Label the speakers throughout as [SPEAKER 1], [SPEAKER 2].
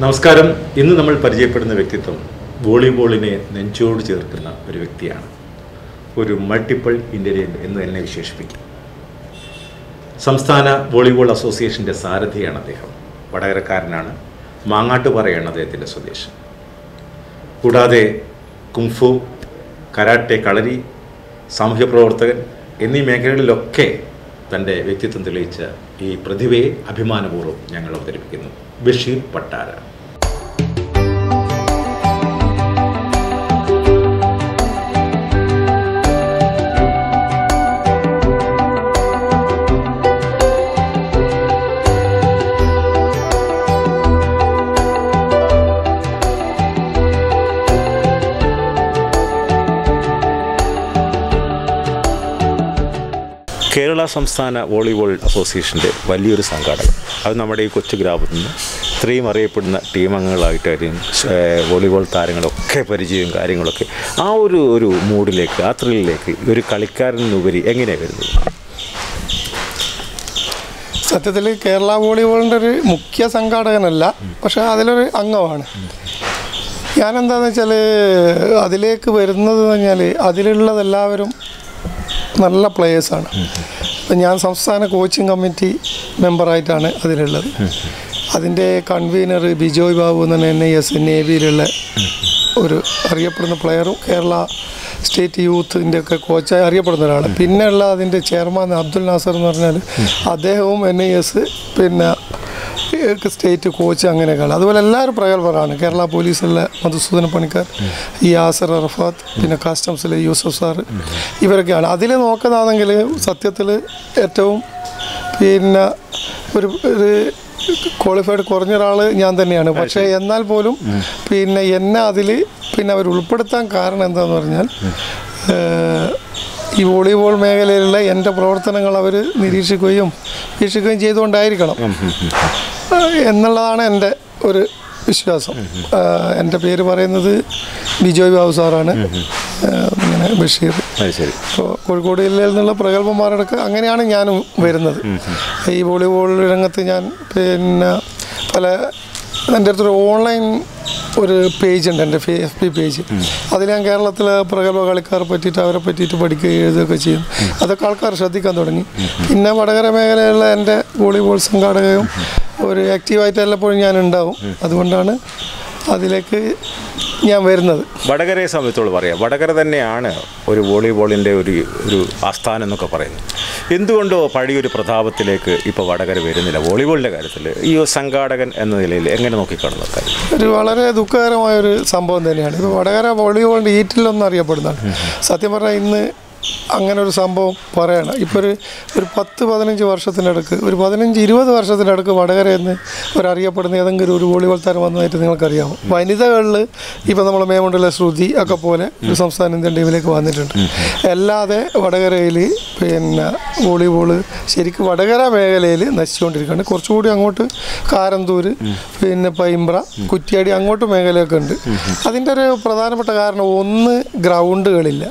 [SPEAKER 1] നമസ്കാരം ഇന്ന് നമ്മൾ പരിചയപ്പെടുന്ന വ്യക്തിത്വം വോളിബോളിനെ നെഞ്ചോട് ചേർക്കുന്ന ഒരു വ്യക്തിയാണ് ഒരു മൾട്ടിപ്പിൾ ഇന്ത്യൻ എന്ന് തന്നെ വിശേഷിപ്പിക്കും സംസ്ഥാന വോളിബോൾ അസോസിയേഷൻ്റെ സാരഥിയാണ് അദ്ദേഹം വടകരക്കാരനാണ് മാങ്ങാട്ടുപാറയാണ് അദ്ദേഹത്തിൻ്റെ സ്വദേശം കൂടാതെ കുംഫു കരാട്ടെ കളരി സാമൂഹ്യ പ്രവർത്തകൻ എന്നീ മേഖലകളിലൊക്കെ തൻ്റെ വ്യക്തിത്വം തെളിയിച്ച ഈ പ്രതിഭയെ അഭിമാനപൂർവ്വം ഞങ്ങൾ അവതരിപ്പിക്കുന്നു ബഷീർ പട്ടാര കേരള സംസ്ഥാന വോളിബോൾ അസോസിയേഷൻ്റെ വലിയൊരു സംഘാടനം അത് നമ്മുടെ ഈ കൊച്ചു ഗ്രാമത്തിൽ നിന്ന് ഇത്രയും അറിയപ്പെടുന്ന ടീം അംഗങ്ങളായിട്ടായിരിക്കും ഏഹ്, വോളിബോൾ താരങ്ങളൊക്കെ പരിചയവും കാര്യങ്ങളൊക്കെ ആ ഒരു ഒരു മൂഡിലേക്ക് ആ ത്രില്ലിലേക്ക് ഒരു കളിക്കാരനുപരി എങ്ങനെയാണ് വരുന്നത്
[SPEAKER 2] സത്യത്തിൽ കേരള വോളിബോളിൻ്റെ ഒരു മുഖ്യ സംഘാടകനല്ല പക്ഷെ അതിലൊരു അംഗമാണ് ഞാനെന്താന്ന് വെച്ചാൽ അതിലേക്ക് വരുന്നത് എന്ന് പറഞ്ഞാൽ അതിലുള്ളതെല്ലാവരും നല്ല പ്ലേയേഴ്സാണ് അപ്പം ഞാൻ സംസ്ഥാന കോച്ചിങ് കമ്മിറ്റി മെമ്പറായിട്ടാണ് അതിലുള്ളത് അതിൻ്റെ കൺവീനർ ബിജോയ് ബാബു എന്ന് പറഞ്ഞ എൻ ഐ എസ് നേവിയിലുള്ള ഒരു അറിയപ്പെടുന്ന പ്ലെയറും കേരള സ്റ്റേറ്റ് യൂത്തിൻ്റെ ഒക്കെ കോച്ചായി അറിയപ്പെടുന്ന ഒരാളാണ് പിന്നെയുള്ള അതിൻ്റെ ചെയർമാൻ അബ്ദുൽ നാസർ എന്ന് പറഞ്ഞാൽ അദ്ദേഹവും എൻ ഐ എസ് പിന്നെ ഏഹ് സ്റ്റേറ്റ് കോച്ച് അങ്ങനെയൊക്കെയാണ് അതുപോലെ എല്ലാവരും പ്രഗത്ഭരാണ് കേരള പോലീസിലെ മധുസൂദന പണിക്കാർ ഈ യാസർ അറഫാത്ത് പിന്നെ കസ്റ്റംസിലെ യൂസഫ് സാറ് ഇവരൊക്കെയാണ് അതിൽ നോക്കുന്നതാണെങ്കിൽ സത്യത്തിൽ ഏറ്റവും പിന്നെ ഒരു ഒരു ക്വാളിഫൈഡ് കുറഞ്ഞ ഒരാൾ ഞാൻ തന്നെയാണ് പക്ഷേ എന്നാൽ പോലും പിന്നെ എന്നെ അതിൽ പിന്നെ അവർ ഉൾപ്പെടുത്താൻ കാരണം എന്താണെന്ന് പറഞ്ഞാൽ ഏഹ്, ഈ വോളിബോൾ മേഖലയിലുള്ള എൻ്റെ പ്രവർത്തനങ്ങൾ അവർ നിരീക്ഷിക്കുകയും വീക്ഷിക്കുകയും ചെയ്തുകൊണ്ടായിരിക്കണം ഏഹ്, എന്നുള്ളതാണ് എൻ്റെ ഒരു വിശ്വാസം ഏഹ്, എൻ്റെ പേര് പറയുന്നത് ബിജോയ് ബാബു സാറാണ് ഏഹ്, ഇങ്ങനെ ബഷീർ
[SPEAKER 1] അത് ശരി
[SPEAKER 2] ഇപ്പോൾ കോഴിക്കോട് ജില്ലയിൽ നിന്നുള്ള പ്രഗത്ഭന്മാരോടൊക്കെ അങ്ങനെയാണ് ഞാനും വരുന്നത് ഈ വോളിബോൾ രംഗത്ത് ഞാൻ പിന്നെ പല എൻ്റെ അടുത്തൊരു ഓൺലൈൻ ഒരു പേജ് ഉണ്ട് എൻ്റെ എഫ് പി പേജ് അതിൽ ഞാൻ കേരളത്തിലെ പ്രഗത്ഭ കളിക്കാരെ പറ്റിയിട്ട് അവരെ പറ്റിയിട്ട് പഠിക്കുകയും എഴുതുകയൊക്കെ ചെയ്യും അതൊക്കെ ആൾക്കാർ ശ്രദ്ധിക്കാൻ തുടങ്ങി പിന്നെ വടകര മേഖലയിലുള്ള എൻ്റെ വോളിബോൾ സംഘാടകയും ഒരു ആക്റ്റീവായിട്ട് എല്ലായ്പ്പോഴും ഞാൻ ഉണ്ടാവും അതുകൊണ്ടാണ് അതിലേക്ക് ഞാൻ വരുന്നത്
[SPEAKER 1] വടകരയെ സംബന്ധിച്ചോളം പറയാം വടകര തന്നെയാണ് ഒരു വോളിബോളിൻ്റെ ഒരു ഒരു ആസ്ഥാനം എന്നൊക്കെ പറയുന്നത് എന്തുകൊണ്ടോ പഴയൊരു പ്രതാപത്തിലേക്ക് ഇപ്പോൾ വടകര വരുന്നില്ല വോളിബോളിൻ്റെ കാര്യത്തിൽ ഈ ഒരു സംഘാടകൻ എന്ന നിലയിൽ എങ്ങനെ നോക്കിക്കാണുന്ന കാര്യം
[SPEAKER 2] ഒരു വളരെ ദുഃഖകരമായ ഒരു സംഭവം തന്നെയാണ് ഇപ്പോൾ വടകര വോളിബോളിൻ്റെ ഈറ്റിലൊന്നും അറിയപ്പെടുന്നതാണ് സത്യം പറഞ്ഞാൽ ഇന്ന് അങ്ങനെ ഒരു സംഭവം പറയണം ഇപ്പോൾ ഒരു ഒരു പത്ത് പതിനഞ്ച് വർഷത്തിനടുക്ക് ഒരു പതിനഞ്ച് ഇരുപത് വർഷത്തിനടുക്ക് വടകര എന്ന് ഒരു അറിയപ്പെടുന്ന ഏതെങ്കിലും ഒരു വോളിബോൾ താരം വന്നതായിട്ട് നിങ്ങൾക്കറിയാമോ വനിതകളിൽ ഇപ്പോൾ നമ്മൾ മേമുണ്ടിലെ ശ്രുതി ഒക്കെ പോലെ ഒരു സംസ്ഥാന ഇന്ത്യൻ ടീമിലേക്ക് വന്നിട്ടുണ്ട് അല്ലാതെ വടകരയിൽ പിന്നെ വോളിബോൾ ശരിക്കും വടകര മേഖലയിൽ നശിച്ചുകൊണ്ടിരിക്കുകയാണ് കുറച്ചുകൂടി അങ്ങോട്ട് കാരന്തൂർ പിന്നെ പൈമ്പ്ര കുറ്റ്യാടി അങ്ങോട്ട് മേഖലയൊക്കെ ഉണ്ട് അതിൻ്റെ ഒരു പ്രധാനപ്പെട്ട കാരണം ഒന്ന് ഗ്രൗണ്ടുകളില്ല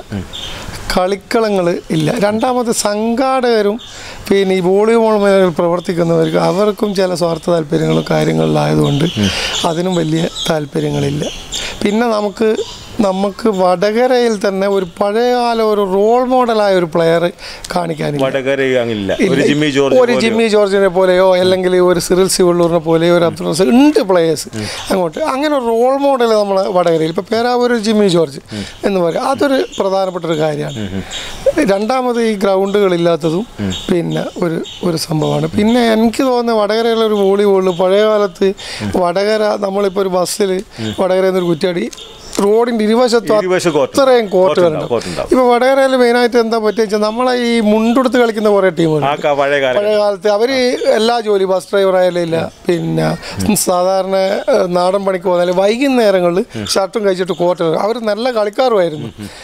[SPEAKER 2] കളിക്കളങ്ങൾ ഇല്ല രണ്ടാമത് സംഘാടകരും പിന്നെ ഈ വോളിബോൾ മേഖലയിൽ പ്രവർത്തിക്കുന്നവർക്ക് അവർക്കും ചില സ്വാർത്ഥ താല്പര്യങ്ങളും കാര്യങ്ങളിലായതുകൊണ്ട് അതിനും വലിയ താല്പര്യങ്ങളില്ല പിന്നെ നമുക്ക് നമുക്ക് വടകരയിൽ തന്നെ ഒരു പഴയകാല ഒരു റോൾ മോഡലായ ഒരു പ്ലെയർ കാണിക്കാനില്ല
[SPEAKER 1] വടകര അങ്ങില്ല
[SPEAKER 2] ഇല്ല.
[SPEAKER 1] ഒരു ജിമ്മി ജോർജ്
[SPEAKER 2] ഒരു
[SPEAKER 1] പോലെയോ?
[SPEAKER 2] ജിമ്മി ജോർജിനെ പോലെയോ അല്ലെങ്കിൽ ഒരു സിറിൽ സിവള്ളൂരിനെ പോലെയോ ഒരു അബ്ദുൾ റസാഖ് ഉണ്ട് പ്ലേയേഴ്സ് അങ്ങോട്ട് അങ്ങനെ ഒരു റോൾ മോഡൽ നമ്മളെ വടകരയിൽ ഇപ്പോൾ പേരാവൂർ ജിമ്മി ജോർജ് എന്ന് പറയും അതൊരു പ്രധാനപ്പെട്ട ഒരു കാര്യമാണ് രണ്ടാമത് ഈ ഗ്രൗണ്ടുകളില്ലാത്തതും പിന്നെ ഒരു ഒരു സംഭവമാണ് പിന്നെ എനിക്ക് തോന്നുന്നത് വടകരയിലെ ഒരു വോളിബോളിൽ പഴയ കാലത്ത് വടകര നമ്മളിപ്പോൾ ഒരു ബസ്സിൽ വടകരയിൽ നിന്ന് ഒരു കുറ്റാടി റോഡിൻ്റെ ഇരുവശത്തും
[SPEAKER 1] ഇരുവശം court.
[SPEAKER 2] അത്രയും
[SPEAKER 1] court
[SPEAKER 2] കോർട്ടുകളുണ്ട്
[SPEAKER 1] ഉണ്ടാവും, court ഉണ്ടാവും.
[SPEAKER 2] ഇപ്പോൾ വടകരയിൽ മെയിനായിട്ട് എന്താ പറ്റിയ വെച്ചാൽ നമ്മളെ ഈ മുണ്ടെടുത്ത് കളിക്കുന്ന കുറേ ടീമുകൾ
[SPEAKER 1] ആ ക- പഴയ കാലം
[SPEAKER 2] പഴയ കാലത്ത് അവർ എല്ലാ ജോലി ബസ് ഡ്രൈവർ ആയാലും ഇല്ല പിന്നെ സാധാരണ ഏഹ്, നാടൻ പണിക്ക് പോകാൻ വൈകുന്നേരങ്ങളിൽ ഷർട്ടും കഴിച്ചിട്ട് കോട്ട് അവർ നല്ല കളിക്കാരുമായിരുന്നു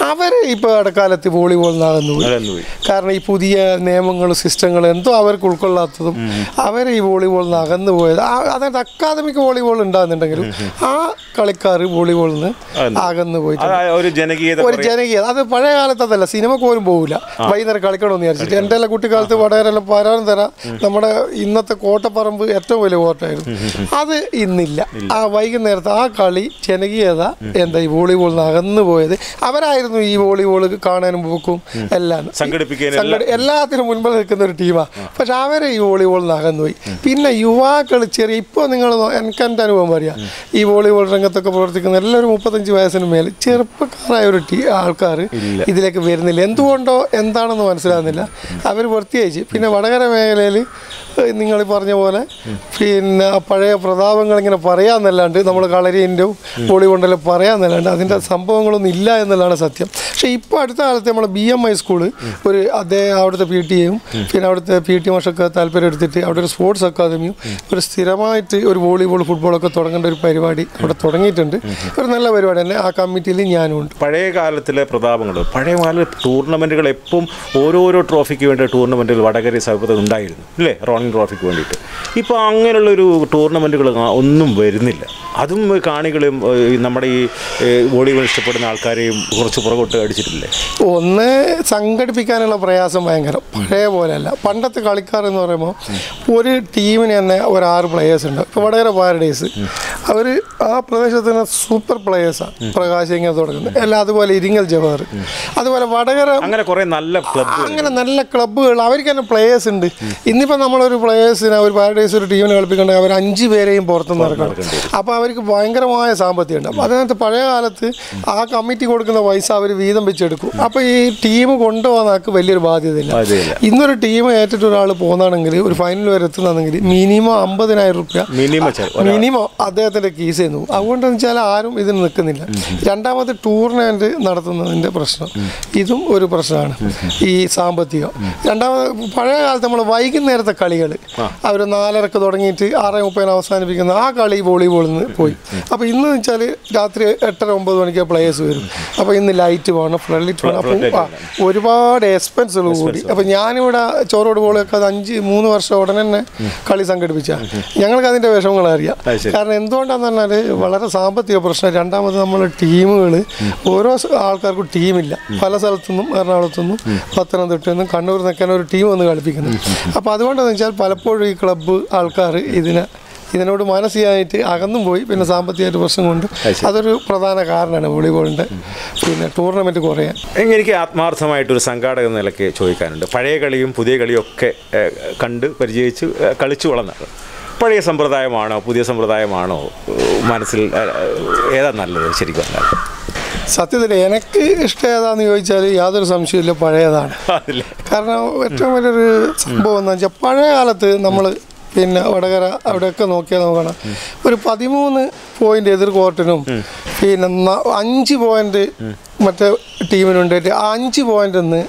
[SPEAKER 2] അവർ ഇപ്പോൾ ഇടക്കാലത്ത് വോളിബോൾ നാകുന്നു പോയി
[SPEAKER 1] അതെന്ന് പോയി
[SPEAKER 2] കാരണം ഈ പുതിയ നിയമങ്ങളും സിസ്റ്റങ്ങളും എന്തോ അവർക്ക് ഉൾക്കൊള്ളാത്തതും അവർ ഈ വോളിബോളിൽ നിന്ന് അകന്നു പോയത് ആ- അതായത് അക്കാദമിക് വോളിബോൾ ഉണ്ടാകുന്നുണ്ടെങ്കിലും ആ കളിക്കാർ വോളിബോളിൽ നിന്ന് അകന്നു പോയിട്ട്
[SPEAKER 1] അത് ആ ഒരു ജനകീയത
[SPEAKER 2] ഒരു ജനകീയത അത് പഴയ കാലത്ത് അതല്ല സിനിമക്ക് പോലും പോകില്ല വൈകുന്നേരം കളിക്കണമെന്ന് വിചാരിച്ചിട്ട് എൻ്റെ എല്ലാം കുട്ടിക്കാലത്ത് വടകരെല്ലാം പരാൻ തര നമ്മുടെ ഇന്നത്തെ കോട്ടപ്പറമ്പ് ഏറ്റവും വലിയ കോട്ടയായിരുന്നു അത് ഇന്നില്ല ആ വൈകുന്നേരത്തെ ആ കളി ജനകീയത എന്താ ഈ വോളിബോളിൽ നിന്ന് അകന്നു പോയത് അവരായിരുന്നു ഈ വോളിബോൾ കാണാനും പോക്കും എല്ലാം
[SPEAKER 1] സംഘടിപ്പിക്കാനും
[SPEAKER 2] സംഘടി എല്ലാത്തിനും മുൻപിൽ നിൽക്കുന്ന ഒരു ടീമാണ് പക്ഷെ അവരെ ഈ വോളിബോളിൽ നിന്ന് അകന്നുപോയി പിന്നെ യുവാക്കൾ ചെറിയ ഇപ്പോൾ നിങ്ങൾ എനിക്ക് എൻ്റെ അനുഭവം പറയാം ഈ വോളിബോൾ രംഗത്തൊക്കെ പ്രവർത്തിക്കുന്ന എല്ലാവരും മുപ്പത്തഞ്ച് വയസ്സിന് മേൽ ചെറുപ്പക്കാരായ ഒരു ടീ ആൾക്കാർ ഇതിലേക്ക് വരുന്നില്ല എന്തുകൊണ്ടോ എന്താണെന്ന് മനസ്സിലാകുന്നില്ല അവർ പ്രത്യേകിച്ച് പിന്നെ വടകര മേഖലയിൽ നിങ്ങൾ പറഞ്ഞ പോലെ പിന്നെ ആ പഴയ പ്രതാപങ്ങൾ ഇങ്ങനെ പറയാമെന്നല്ലാണ്ട് നമ്മൾ കളരീൻ്റെ വോളിബോണ്ടെല്ലാം പറയാമെന്നല്ലാണ്ട് അതിൻ്റെ സംഭവങ്ങളൊന്നും ഇല്ല എന്നുള്ളതാണ് സത്യം പക്ഷേ ഇപ്പോൾ അടുത്ത കാലത്ത് നമ്മൾ ബി എം ഐ സ്കൂള് ഒരു അദ്ദേഹം അവിടുത്തെ പി ടി എയും പിന്നെ അവിടുത്തെ പി ടി മാഷൊക്കെ താല്പര്യം എടുത്തിട്ട് അവിടെ ഒരു സ്പോർട്സ് അക്കാദമിയും ഒരു സ്ഥിരമായിട്ട് ഒരു വോളിബോൾ ഫുട്ബോളൊക്കെ തുടങ്ങേണ്ട ഒരു പരിപാടി അവിടെ തുടങ്ങിയിട്ടുണ്ട് ഒരു നല്ല പരിപാടി തന്നെ ആ കമ്മിറ്റിയിൽ ഞാനും ഉണ്ട്
[SPEAKER 1] പഴയ കാലത്തിലെ പ്രതാപങ്ങൾ പഴയ കാല ടൂർണമെൻറ്റുകൾ എപ്പം ഓരോരോ ട്രോഫിക്ക് വേണ്ടി ടൂർണമെൻറ്റുകൾ വടകര സൗഹൃദം ഉണ്ടായിരുന്നു അല്ലേ റോണിംഗ് ട്രോഫിക്ക് വേണ്ടിയിട്ട് ഇപ്പോൾ അങ്ങനെയുള്ളൊരു ടൂർണമെൻറ്റുകൾ ഒന്നും വരുന്നില്ല അതും കാണികളും ഏഹ്, നമ്മുടെ ഈ ഏഹ്, വോളിബോൾ ഇഷ്ടപ്പെടുന്ന ആൾക്കാരെയും കുറച്ച് പുറകോട്ട് അടിച്ചിട്ടില്ലേ
[SPEAKER 2] ഒന്ന് സംഘടിപ്പിക്കാനുള്ള പ്രയാസം ഭയങ്കരം പഴയ പോലെയല്ല പണ്ടത്തെ കളിക്കാർ എന്ന് പറയുമ്പോൾ ഒരു ടീമിന് തന്നെ ഒരു ആറ് പ്ലെയേഴ്സ് ഉണ്ട് ഇപ്പോൾ വടകര പാരഡൈസ് അവർ ആ പ്രദേശത്തിന് സൂപ്പർ പ്ലെയേഴ്സാണ് പ്രകാശ് ഇങ്ങനെ തുടങ്ങുന്നത് അല്ല അതുപോലെ ഇരിങ്ങൽ ജവഹർ അതുപോലെ വടകര
[SPEAKER 1] അങ്ങനെ കുറേ നല്ല ക്ലബ്ബുകൾ
[SPEAKER 2] അങ്ങനെ നല്ല ക്ലബ്ബുകൾ അവർക്ക് തന്നെ പ്ലേയേഴ്സ് ഉണ്ട് ഇന്നിപ്പോൾ നമ്മളൊരു പ്ലേയേഴ്സിനെ ഒരു പാരഡൈസ് ഒരു ടീമിനെ കളിപ്പിക്കണമെങ്കിൽ അവർ അഞ്ച് പേരെയും പുറത്തുനിന്ന് ഇറക്കണം അപ്പോൾ അവർക്ക് ഭയങ്കരമായ സാമ്പത്തികം ഉണ്ട് അപ്പോൾ അതിനകത്ത് പഴയ കാലത്ത് ആ കമ്മിറ്റി കൊടുക്കുന്ന പൈസ അവർ വീതം വെച്ചെടുക്കും അപ്പോൾ ഈ ടീം കൊണ്ടുപോകാൻ ആൾക്ക് വലിയൊരു ബാധ്യതയില്ല
[SPEAKER 1] ബാധ്യതയില്ല.
[SPEAKER 2] ഇന്നൊരു ടീം ഏറ്റിട്ട് ഒരാൾ പോകുന്നതാണെങ്കിൽ ഒരു ഫൈനൽ വരെ എത്തുന്നതാണെങ്കിൽ മിനിമം അമ്പതിനായിരം റുപ്യ
[SPEAKER 1] മിനിമം ചെലവ്
[SPEAKER 2] മിനിമം അദ്ദേഹത്തിന്റെ കീസ് ചെയ്യുന്നു അതുകൊണ്ടെന്ന് വെച്ചാൽ ആരും ഇതിന് നിൽക്കുന്നില്ല രണ്ടാമത് ടൂർണമെന്റ് നടത്തുന്നതിന്റെ പ്രശ്നം ഇതും ഒരു പ്രശ്നമാണ് ഈ സാമ്പത്തികം രണ്ടാമത് പഴയ കാലത്ത് നമ്മൾ വൈകുന്നേരത്തെ കളികൾ അവർ നാലരക്ക് തുടങ്ങിയിട്ട് ആറ് മുപ്പതിന് അവസാനിപ്പിക്കുന്ന ആ കളി വോളിബോളിൽ നിന്ന് പോയി അപ്പോൾ ഇന്ന് വെച്ചാൽ രാത്രി എട്ടര ഒമ്പത് മണിക്ക് പ്ലേയേഴ്സ് വരും അപ്പോൾ ഇന്ന് ലൈറ്റ് വേണം ഫ്ലഡ് ലൈറ്റ് വേണം അപ്പോൾ ആ, ഒരുപാട് എക്സ്പെൻസുകൾ കൂടി അപ്പോൾ ഞാനിവിടെ ചോറോട് ബോളൊക്കെ അത് അഞ്ച് മൂന്ന് വർഷം ഉടനെ തന്നെ കളി സംഘടിപ്പിച്ച ഞങ്ങൾക്ക് അതിൻ്റെ വിഷമങ്ങൾ അറിയാം
[SPEAKER 1] അത് ശരി.
[SPEAKER 2] കാരണം എന്തുകൊണ്ടാന്ന് പറഞ്ഞാൽ വളരെ സാമ്പത്തിക പ്രശ്നം രണ്ടാമത് നമ്മൾ ടീമുകൾ ഓരോ സ- ആൾക്കാർക്കും ടീമില്ല പല സ്ഥലത്തുനിന്നും എറണാകുളത്തുനിന്നും പത്തനംതിട്ടയിൽ നിന്നും കണ്ണൂർ നിൽക്കാൻ ഒരു ടീം വന്ന് കളിപ്പിക്കുന്നു അപ്പോൾ അതുകൊണ്ടെന്ന് വെച്ചാൽ പലപ്പോഴും ഈ ക്ലബ്ബ് ആൾക്കാർ ഇതിനെ ഇതിനോട് മാനസികമായിട്ട് അകന്നും പോയി പിന്നെ സാമ്പത്തികമായിട്ട് പ്രശ്നം കൊണ്ട് അതൊരു പ്രധാന കാരണമാണ് വോളിബോളിൻ്റെ പിന്നെ ടൂർണമെൻറ്റ് കുറയാൻ
[SPEAKER 1] എനിക്ക് ആത്മാർത്ഥമായിട്ടൊരു സംഘാടക എന്ന നിലയ്ക്ക് ചോദിക്കാനുണ്ട് പഴയ കളിയും പുതിയ കളിയും ഒക്കെ ഏഹ്, കണ്ട് പരിചയിച്ച് ഏഹ്, കളിച്ചു വളർന്നത് പഴയ സമ്പ്രദായമാണോ പുതിയ സമ്പ്രദായമാണോ ഏഹ്, മനസ്സിൽ ഏഹ്, ഏതാ നല്ലത് ശരിക്കും പറഞ്ഞാൽ
[SPEAKER 2] സത്യത്തിൽ എനിക്ക് ഇഷ്ടം ഏതാണെന്ന് ചോദിച്ചാൽ യാതൊരു സംശയമില്ല പഴയതാണ്
[SPEAKER 1] അതില്ലേ
[SPEAKER 2] കാരണം ഏറ്റവും വലിയൊരു സംഭവം എന്ന് വെച്ചാൽ പഴയ കാലത്ത് നമ്മൾ പിന്നെ വടകര അവിടെയൊക്കെ നോക്കിയാൽ നോക്കണം ഒരു പതിമൂന്ന് പോയിന്റ് എതിർ കോർട്ടിനും പിന്നെ ന- അഞ്ച് പോയിന്റ് മറ്റേ ടീമിനുണ്ട് ആ അഞ്ച് പോയിന്റ് നിന്ന്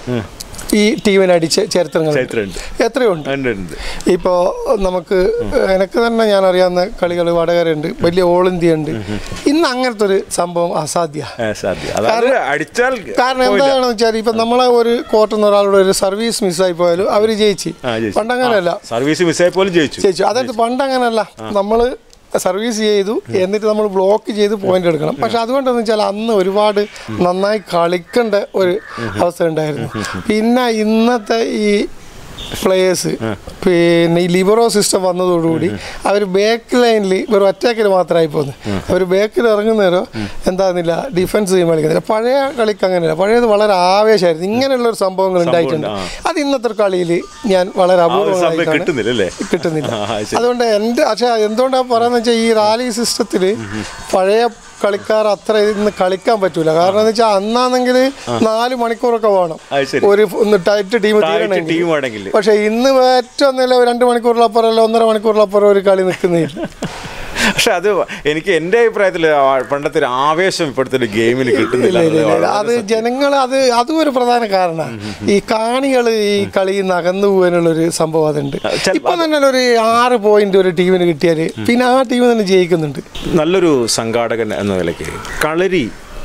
[SPEAKER 2] ഈ ടീമിനെ അടിച്ച ചരിത്രങ്ങൾ
[SPEAKER 1] ചരിത്രമുണ്ട്.
[SPEAKER 2] എത്രയുണ്ട്
[SPEAKER 1] ഉണ്ട് ഉണ്ട്
[SPEAKER 2] ഇപ്പോൾ നമുക്ക് എനിക്ക് തന്നെ ഞാൻ അറിയാവുന്ന കളികൾ വടകരയുണ്ട് വലിയ ഓൾ ഇന്ത്യ ഉണ്ട് ഇന്ന് അങ്ങനത്തെ ഒരു സംഭവം അസാധ്യ
[SPEAKER 1] ഏഹ്, സാധ്യം അതായത് അടിച്ചാൽ
[SPEAKER 2] കാരണം എന്താണെന്ന് വെച്ചാൽ ഇപ്പം നമ്മളെ ഒരു കോർട്ടിൽ നിന്ന് ഒരാളുടെ ഒരു സർവീസ് മിസ്സായി പോയാലും അവർ ജയിച്ച്
[SPEAKER 1] ആ, ജയിച്ചു.
[SPEAKER 2] പണ്ടങ്ങനെയല്ല
[SPEAKER 1] സർവീസ് മിസ്സായി പോലും ജയിച്ചു
[SPEAKER 2] ജയിച്ചു അതായത് പണ്ടങ്ങനല്ല നമ്മൾ സർവീസ് ചെയ്തു എന്നിട്ട് നമ്മൾ ബ്ലോക്ക് ചെയ്ത് പോയിന്റ് എടുക്കണം പക്ഷെ അതുകൊണ്ടെന്ന് വെച്ചാൽ അന്ന് ഒരുപാട് നന്നായി കളിക്കേണ്ട ഒരു അവസ്ഥ ഉണ്ടായിരുന്നു പിന്നെ ഇന്നത്തെ ഈ പ്ലേയേഴ്സ് പിന്നെ ഈ ലിബറോ സിസ്റ്റം വന്നതോടുകൂടി അവർ ബാക്ക് ലൈനിൽ വെറും അറ്റാക്കിൽ മാത്രമായി പോകുന്നു അവർ ബാക്കിൽ ഇറങ്ങുന്നേരോ എന്താകുന്നില്ല ഡിഫൻസ് ചെയ്യുമ്പോൾ കളിക്കുന്നില്ല പഴയ കളിക്ക് അങ്ങനെയല്ല പഴയത് വളരെ ആവേശമായിരുന്നു ഇങ്ങനെയുള്ള ഒരു സംഭവങ്ങൾ ഉണ്ടായിട്ടുണ്ട്
[SPEAKER 1] ആ.
[SPEAKER 2] അത് ഇന്നത്തെ ഒരു കളിയിൽ ഞാൻ വളരെ
[SPEAKER 1] ആ ഒരു സംഭവം
[SPEAKER 2] അപൂർവമായിട്ടാണ്
[SPEAKER 1] കിട്ടുന്നില്ല അല്ലേ
[SPEAKER 2] കിട്ടുന്നില്ല
[SPEAKER 1] ആ, ശരി.
[SPEAKER 2] അതുകൊണ്ട് എൻ്റെ പക്ഷേ എന്തുകൊണ്ടാണ് പറയുന്നത് വെച്ചാൽ ഈ റാലി സിസ്റ്റത്തിൽ പഴയ കളിക്കാർ അത്ര ഇന്ന് കളിക്കാൻ പറ്റൂല കാരണം എന്ന് വെച്ചാൽ അന്നാണെങ്കിൽ നാല് മണിക്കൂറൊക്കെ വേണം
[SPEAKER 1] അത് ശരി.
[SPEAKER 2] ഒരു ഒന്ന് ടൈറ്റ് ടീം
[SPEAKER 1] ടൈറ്റ്
[SPEAKER 2] തീരണമെങ്കിൽ
[SPEAKER 1] ടീം ആണെങ്കിൽ
[SPEAKER 2] പക്ഷേ ഇന്ന് ഏറ്റവും നല്ല രണ്ട് മണിക്കൂറിലപ്പുറം അല്ല ഒന്നര മണിക്കൂറിലപ്പുറം ഒരു കളി നിൽക്കുന്നില്ല
[SPEAKER 1] പക്ഷെ അത് എനിക്ക് എൻ്റെ അഭിപ്രായത്തിൽ ആ പണ്ടത്തെ ഒരു ആവേശം ഇപ്പോഴത്തെ ഒരു ഗെയിമിൽ കിട്ടുന്നില്ല
[SPEAKER 2] ഇല്ല, ഇല്ല, ഇല്ല.
[SPEAKER 1] എന്നുള്ളത്
[SPEAKER 2] അത് ജനങ്ങൾ അത് അതും ഒരു പ്രധാന കാരണമാണ് ഈ കാണികൾ ഈ കളിയിൽ നിന്ന് അകന്നു പോകാനുള്ളൊരു സംഭവം അതുണ്ട്
[SPEAKER 1] ചെല-
[SPEAKER 2] ഇപ്പൊ തന്നെ ഒരു ആറ് പോയിന്റ് ഒരു ടീമിന് കിട്ടിയാൽ പിന്നെ ആ ടീം തന്നെ ജയിക്കുന്നുണ്ട്
[SPEAKER 1] നല്ലൊരു സംഘാടകൻ എന്ന നിലയ്ക്ക് കളരി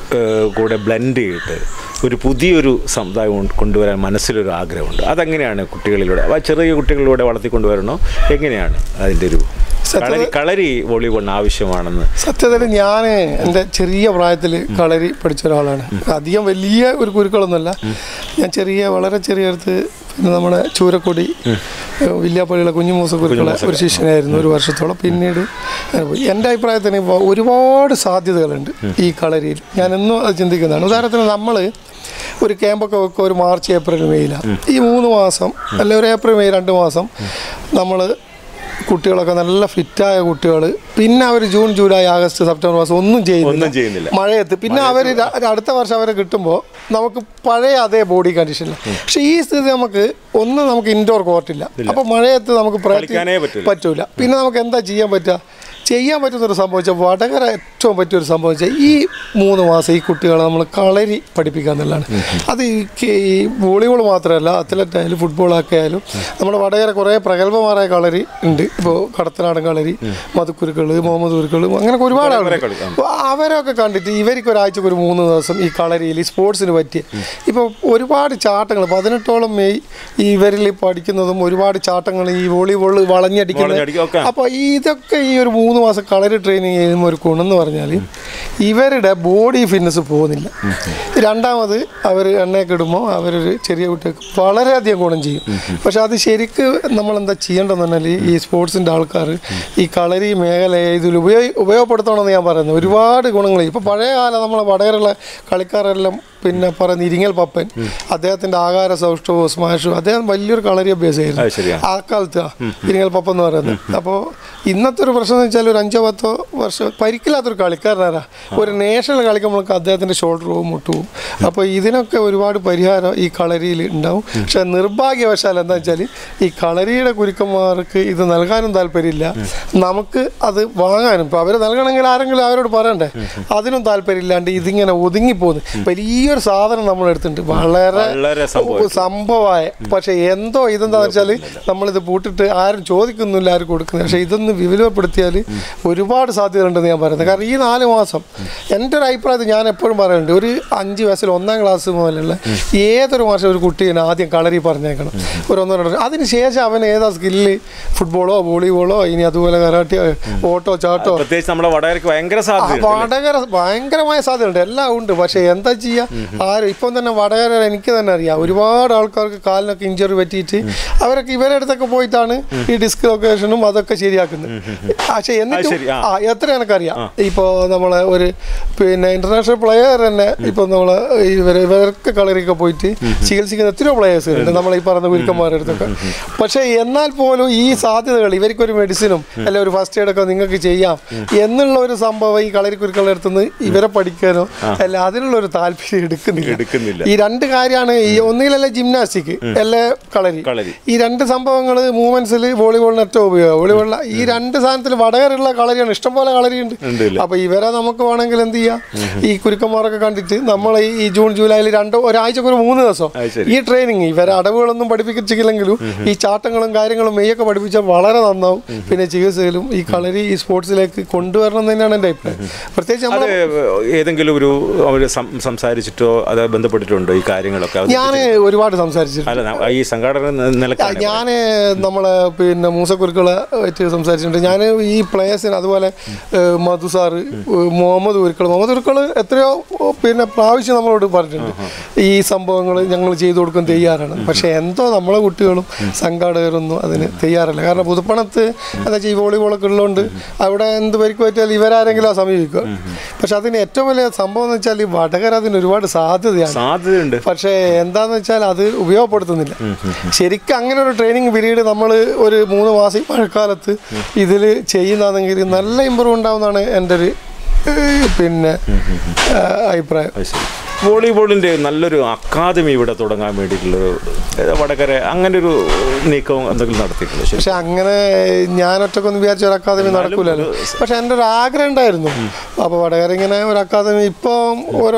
[SPEAKER 1] ഏഹ്, കൂടെ ബ്ലെൻഡ് ചെയ്തിട്ട് ഒരു പുതിയൊരു സമുദായം കൊണ്ട് കൊണ്ടുവരാൻ മനസ്സിലൊരു ആഗ്രഹമുണ്ട് അതെങ്ങനെയാണ് കുട്ടികളിലൂടെ ആ ചെറിയ കുട്ടികളിലൂടെ വളർത്തിക്കൊണ്ടുവരണോ എങ്ങനെയാണ് അതിൻ്റെ ഒരു കളരി കളരി വോളിബോളിന് ആവശ്യമാണെന്ന്
[SPEAKER 2] സത്യത്തിൽ ഞാൻ എൻ്റെ ചെറിയ പ്രായത്തിൽ കളരി പഠിച്ച ഒരാളാണ് അധികം വലിയ ഒരു കുരുക്കളൊന്നുമല്ല ഞാൻ ചെറിയ വളരെ ചെറിയ അടുത്ത് പിന്നെ നമ്മുടെ ചൂരക്കൊടി വില്യാപ്പള്ളിയിലെ കുഞ്ഞുമൂസ കുരുക്കളെ ഒരു ശിഷ്യനായിരുന്നു ഒരു വർഷത്തോളം പിന്നീട് അങ്ങനെ പോയി എൻ്റെ അഭിപ്രായത്തിന് ഇപ്പോൾ ഒരുപാട് സാധ്യതകളുണ്ട് ഈ കളരിയിൽ ഞാൻ എന്നും അത് ചിന്തിക്കുന്നതാണ് ഉദാഹരണത്തിന് നമ്മൾ ഒരു ക്യാമ്പൊക്കെ വെക്കുക ഒരു മാർച്ച് ഏപ്രിൽ മെയ്യിലാണ് ഈ മൂന്ന് മാസം അല്ലെ ഒരു ഏപ്രിൽ മെയ് രണ്ട് മാസം നമ്മൾ കുട്ടികളൊക്കെ നല്ല ഫിറ്റായ കുട്ടികൾ പിന്നെ അവർ ജൂൺ ജൂലൈ ആഗസ്റ്റ് സെപ്റ്റംബർ മാസം ഒന്നും ചെയ്യുന്നില്ല
[SPEAKER 1] ഒന്നും ചെയ്യുന്നില്ല
[SPEAKER 2] മഴയത്ത് പിന്നെ അവർ അടുത്ത വർഷം അവരെ കിട്ടുമ്പോൾ നമുക്ക് പഴയ അതേ ബോഡി കണ്ടീഷനിൽ പക്ഷേ ഈ സ്ഥിതി നമുക്ക് ഒന്നും നമുക്ക് ഇൻഡോർ കോർട്ടില്ല അപ്പോൾ മഴയത്ത് നമുക്ക്
[SPEAKER 1] കളിക്കാനേ പറ്റൂല.
[SPEAKER 2] പറ്റൂല പിന്നെ നമുക്ക് എന്താ ചെയ്യാൻ പറ്റുക ചെയ്യാൻ പറ്റുന്നൊരു സംഭവം വെച്ചാൽ വടകര ഏറ്റവും പറ്റിയൊരു സംഭവം വെച്ചാൽ ഈ മൂന്ന് മാസം ഈ കുട്ടികളെ നമ്മൾ കളരി പഠിപ്പിക്കുക എന്നുള്ളതാണ് അത് ഈ കെ- ഈ വോളിബോൾ മാത്രമല്ല അത്ലറ്റ് ആയാലും ഫുട്ബോളൊക്കെ ആയാലും നമ്മുടെ വടകര കുറേ പ്രഗത്ഭമാരായ കളരി ഉണ്ട് ഇപ്പോൾ കടത്തനാടൻ കളരി മധുക്കുരുക്കൾ മുഹമ്മദ് കുരുക്കൾ അങ്ങനെ ഒരുപാട്
[SPEAKER 1] കുറേ
[SPEAKER 2] ആളുകൾ
[SPEAKER 1] കളി, ആ.
[SPEAKER 2] അപ്പോൾ അവരൊക്കെ കണ്ടിട്ട് ഇവർക്ക് ഒരാഴ്ചക്ക് ഒരു മൂന്ന് ദിവസം ഈ കളരിയിൽ ഈ സ്പോർട്സിന് പറ്റിയ ഇപ്പോൾ ഒരുപാട് ചാട്ടങ്ങൾ പതിനെട്ടോളം മെയ് ഈ ഇവരിൽ പഠിക്കുന്നതും ഒരുപാട് ചാട്ടങ്ങൾ ഈ വോളിബോൾ
[SPEAKER 1] വളഞ്ഞടിക്കും, ഒക്കെ.
[SPEAKER 2] വളഞ്ഞടിക്കുന്നത് അപ്പോൾ ഇതൊക്കെ ഈ ഒരു മൂന്ന് മാസം കളരി ട്രെയിനിങ് ചെയ്യുമ്പോൾ ഒരു ഗുണം എന്ന് പറഞ്ഞാൽ ഇവരുടെ ബോഡി ഫിറ്റ്നസ് പോകുന്നില്ല രണ്ടാമത് അവർ എണ്ണയൊക്കെ ഇടുമ്പോൾ അവരൊരു ചെറിയ കുട്ടികൾക്ക് വളരെയധികം ഗുണം ചെയ്യും പക്ഷെ അത് ശരിക്ക് നമ്മൾ എന്താ ചെയ്യേണ്ടതെന്ന് പറഞ്ഞാൽ ഈ സ്പോർട്സിൻ്റെ ആൾക്കാർ ഈ കളരി മേഖലയെ ഇതിൽ ഉപയോഗ ഉപയോഗപ്പെടുത്തണമെന്ന് ഞാൻ പറയുന്നത് ഒരുപാട് ഗുണങ്ങൾ ഇപ്പോൾ പഴയ കാലം നമ്മളെ വടകരയുള്ള കളിക്കാരെല്ലാം പിന്നെ പറയുന്ന ഇരിങ്ങൽ പപ്പൻ അദ്ദേഹത്തിൻ്റെ ആകാര സൗഷ്ഠവവും സ്മാഷും അദ്ദേഹം വലിയൊരു കളരി അഭ്യാസമായിരുന്നു
[SPEAKER 1] അത് ശരിയാ.
[SPEAKER 2] ആ കാലത്ത് ഇരിങ്ങൽ പപ്പ എന്ന് പറയുന്നത് അപ്പോൾ ഇന്നത്തെ ഒരു പ്രശ്നം എന്ന് വെച്ചാൽ ഒരു അഞ്ചോ പത്തോ വർഷം പരിക്കില്ലാത്തൊരു കളിക്കാരനാരാ ഒരു നേഷണൽ കളിക്കുമ്പോഴൊക്കെ അദ്ദേഹത്തിൻ്റെ ഷോൾഡറും മുട്ടുവും അപ്പോൾ ഇതിനൊക്കെ ഒരുപാട് പരിഹാരം ഈ കളരിയിൽ ഉണ്ടാവും പക്ഷെ നിർഭാഗ്യവശാൽ എന്താ വെച്ചാൽ ഈ കളരിയുടെ കുരുക്കന്മാർക്ക് ഇത് നൽകാനും താല്പര്യമില്ല നമുക്ക് അത് വാങ്ങാനും ഇപ്പോൾ അവർ നൽകണമെങ്കിൽ ആരെങ്കിലും അവരോട് പറയണ്ടേ അതിനും താല്പര്യമില്ലാണ്ട് ഇതിങ്ങനെ ഒതുങ്ങിപ്പോകുന്നു വലിയൊരു സാധനം നമ്മൾ എടുത്തിട്ടുണ്ട് വളരെ
[SPEAKER 1] വളരെ സംഭവം
[SPEAKER 2] സംഭവമായ പക്ഷെ എന്തോ ഇതെന്താ വെച്ചാൽ നമ്മളിത് പൂട്ടിട്ട് ആരും ചോദിക്കുന്നില്ല ആരും കൊടുക്കുന്നില്ല പക്ഷെ ഇതൊന്ന് വിപുലപ്പെടുത്തിയാൽ ഒരുപാട് സാധ്യതയുണ്ടെന്ന് ഞാൻ പറയുന്നത് കാരണം ഈ നാല് മാസം എൻ്റെ ഒരു അഭിപ്രായത്തിൽ ഞാൻ എപ്പോഴും പറയുന്നുണ്ട് ഒരു അഞ്ച് വയസ്സിൽ ഒന്നാം ക്ലാസ് മുതലുള്ള ഏതൊരു മാസം ഒരു കുട്ടീനെ ആദ്യം കളരി പറഞ്ഞേക്കണം ഒരു ഒന്നോ രണ്ടോ അതിന് ശേഷം അവൻ ഏതാ സ്കില്ല് ഫുട്ബോളോ വോളിബോളോ ഇനി അതുപോലെ കരാട്ടിയോ ഓട്ടോ ചാട്ടോ
[SPEAKER 1] പ്രത്യേകിച്ച് നമ്മുടെ വടകരയ്ക്ക് ഭയങ്കര
[SPEAKER 2] ആ,
[SPEAKER 1] സാധ്യത
[SPEAKER 2] വടകര ഭയങ്കരമായ സാധ്യതയുണ്ട് എല്ലാം ഉണ്ട് പക്ഷെ എന്താ ചെയ്യുക ആരും ഇപ്പം തന്നെ വടകര എനിക്ക് തന്നെ അറിയാം ഒരുപാട് ആൾക്കാർക്ക് കാലിനൊക്കെ ഇഞ്ചറി പറ്റിയിട്ട് അവരൊക്കെ ഇവരുടെ അടുത്തൊക്കെ പോയിട്ടാണ് ഈ ഡിസ്ക് ലൊക്കേഷനും അതൊക്കെ ശരിയാക്കുന്നത് പക്ഷെ എന്നിട്ട്
[SPEAKER 1] ശരി, ആ.
[SPEAKER 2] ആ എത്ര എനിക്കറിയാം ഇപ്പോൾ നമ്മളെ ഒരു പിന്നെ ഇന്റർനാഷണൽ പ്ലെയർ തന്നെ ഇപ്പൊ നമ്മളെ ഇവര് ഇവർക്ക് കളറിയൊക്കെ പോയിട്ട് ചികിത്സിക്കുന്ന എത്രയോ പ്ലെയേഴ്സ് ഉണ്ട് നമ്മളെ ഈ പറയുന്ന ഗുരുക്കന്മാരുടെ അടുത്തൊക്കെ പക്ഷേ എന്നാൽ പോലും ഈ സാധ്യതകൾ ഇവർക്കൊരു മെഡിസിനും അല്ലെ ഒരു ഫസ്റ്റ് എയ്ഡ് ഒക്കെ നിങ്ങൾക്ക് ചെയ്യാം എന്നുള്ള ഒരു സംഭവം ഈ കളരി കുരുക്കളുടെ അടുത്തുനിന്ന് ഇവരെ പഠിക്കാനോ അല്ല അതിനുള്ള ഒരു താല്പര്യം എടുക്കുന്നില്ല
[SPEAKER 1] എടുക്കുന്നില്ല.
[SPEAKER 2] ഈ രണ്ട് കാര്യമാണ് ഈ ഒന്നിലല്ലേ ജിംനാസ്റ്റിക് അല്ലേ കളരി
[SPEAKER 1] കളരി.
[SPEAKER 2] ഈ രണ്ട് സംഭവങ്ങൾ മൂവ്മെന്റ്സിൽ വോളിബോളിന് ഏറ്റവും ഉപയോഗം വോളിബോളിൽ ഈ രണ്ട് സാധനത്തിൽ വടകരയുള്ള കളരിയാണ് ഇഷ്ടംപോലെ കളരിയുണ്ട്
[SPEAKER 1] ഉണ്ട് ഇല്ല.
[SPEAKER 2] അപ്പൊ ഇവരെ നമുക്ക് വേണമെങ്കിൽ എന്ത് ചെയ്യാം ഈ കുരുക്കന്മാരൊക്കെ കണ്ടിട്ട് നമ്മൾ ഈ ജൂൺ ജൂലൈയിൽ രണ്ട് ഒരാഴ്ചക്ക് ഒരു മൂന്ന് ദിവസം
[SPEAKER 1] അത് ശരി.
[SPEAKER 2] ഈ ട്രെയിനിങ് ഇവരെ അടവുകളൊന്നും പഠിപ്പിച്ചില്ലെങ്കിലും ഈ ചാട്ടങ്ങളും കാര്യങ്ങളും മെയ്യൊക്കെ പഠിപ്പിച്ചാൽ വളരെ നന്നാവും പിന്നെ ചികിത്സയിലും ഈ കളരി ഈ സ്പോർട്സിലേക്ക് കൊണ്ടുവരണം എന്ന് തന്നെയാണ് എൻ്റെ അഭിപ്രായം പ്രത്യേകിച്ച്
[SPEAKER 1] അത്
[SPEAKER 2] നമ്മൾ
[SPEAKER 1] ഏതെങ്കിലും ഒരു അവർ സംസാരിച്ചിട്ടോ അത് ബന്ധപ്പെട്ടിട്ടുണ്ടോ ഈ കാര്യങ്ങളൊക്കെ അത്
[SPEAKER 2] ഞാൻ ഒരുപാട് സംസാരിച്ചിട്ടുണ്ട്
[SPEAKER 1] അല്ല ന- ഈ സംഘാടന നിലക്കാണ്
[SPEAKER 2] ഞാൻ നമ്മളെ പിന്നെ മൂസക്കുരുക്കളെ വെച്ച് സംസാരിച്ചിട്ടുണ്ട് ഞാൻ ഈ പ്ലേയേഴ്സിന് അതുപോലെ ഏഹ്, മധു സാറ് ഏഹ്, മുഹമ്മദ് ഉരുക്കൾ മുഹമ്മദ് ഉരുക്കൾ എത്രയോ ഏഹ്, പിന്നെ പ്രാവശ്യം നമ്മളോട് പറഞ്ഞിട്ടുണ്ട് ഈ സംഭവങ്ങൾ ഞങ്ങൾ ചെയ്തു കൊടുക്കാൻ തയ്യാറാണ് പക്ഷേ എന്തോ നമ്മളെ കുട്ടികളും സംഘാടകരൊന്നും അതിന് തയ്യാറല്ല കാരണം പുതുപ്പണത്ത് എന്താ വെച്ചാൽ ഈ വോളിബോളൊക്കെ ഉള്ളതുകൊണ്ട് അവിടെ എന്ത് പരിക്ക് പറ്റിയാൽ ഇവരാരെങ്കിലും ആ സമീപിക്കുക പക്ഷെ അതിന് ഏറ്റവും വലിയ സംഭവം എന്ന് വെച്ചാൽ ഈ വടകര അതിന് ഒരുപാട് സാധ്യതയാണ്
[SPEAKER 1] സാധ്യതയുണ്ട്
[SPEAKER 2] പക്ഷേ എന്താന്ന് വെച്ചാൽ അത് ഉപയോഗപ്പെടുത്തുന്നില്ല ശരിക്കും അങ്ങനെ ഒരു ട്രെയിനിങ് പീരീഡ് നമ്മൾ ഒരു മൂന്ന് മാസം ഈ മഴക്കാലത്ത് ഇതിൽ ചെയ്യുന്നതെങ്കിൽ നല്ല ഇമ്പ്രൂവ് ഉണ്ടാവുന്നതാണ് എൻ്റെ ഒരു ഏഹ്, പിന്നെ ഏഹ്, അഭിപ്രായം
[SPEAKER 1] അത് ശരി വോളിബോളിൻ്റെ നല്ലൊരു അക്കാദമി ഇവിടെ തുടങ്ങാൻ വേണ്ടിയിട്ടുള്ളൊരു ഏഹ്, വടകര അങ്ങനെ ഒരു നീക്കവും എന്തെങ്കിലും നടത്തിയിട്ടുണ്ട് ശരി
[SPEAKER 2] പക്ഷെ അങ്ങനെ ഞാൻ ഒറ്റക്കൊന്നും വിചാരിച്ച ഒരു അക്കാദമി നടക്കൂലല്ലോ പക്ഷെ എൻ്റെ ഒരു ആഗ്രഹം ഉണ്ടായിരുന്നു അപ്പോൾ വടകര ഇങ്ങനെ ഒരു അക്കാദമി ഇപ്പം ഓരോ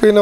[SPEAKER 2] പിന്നെ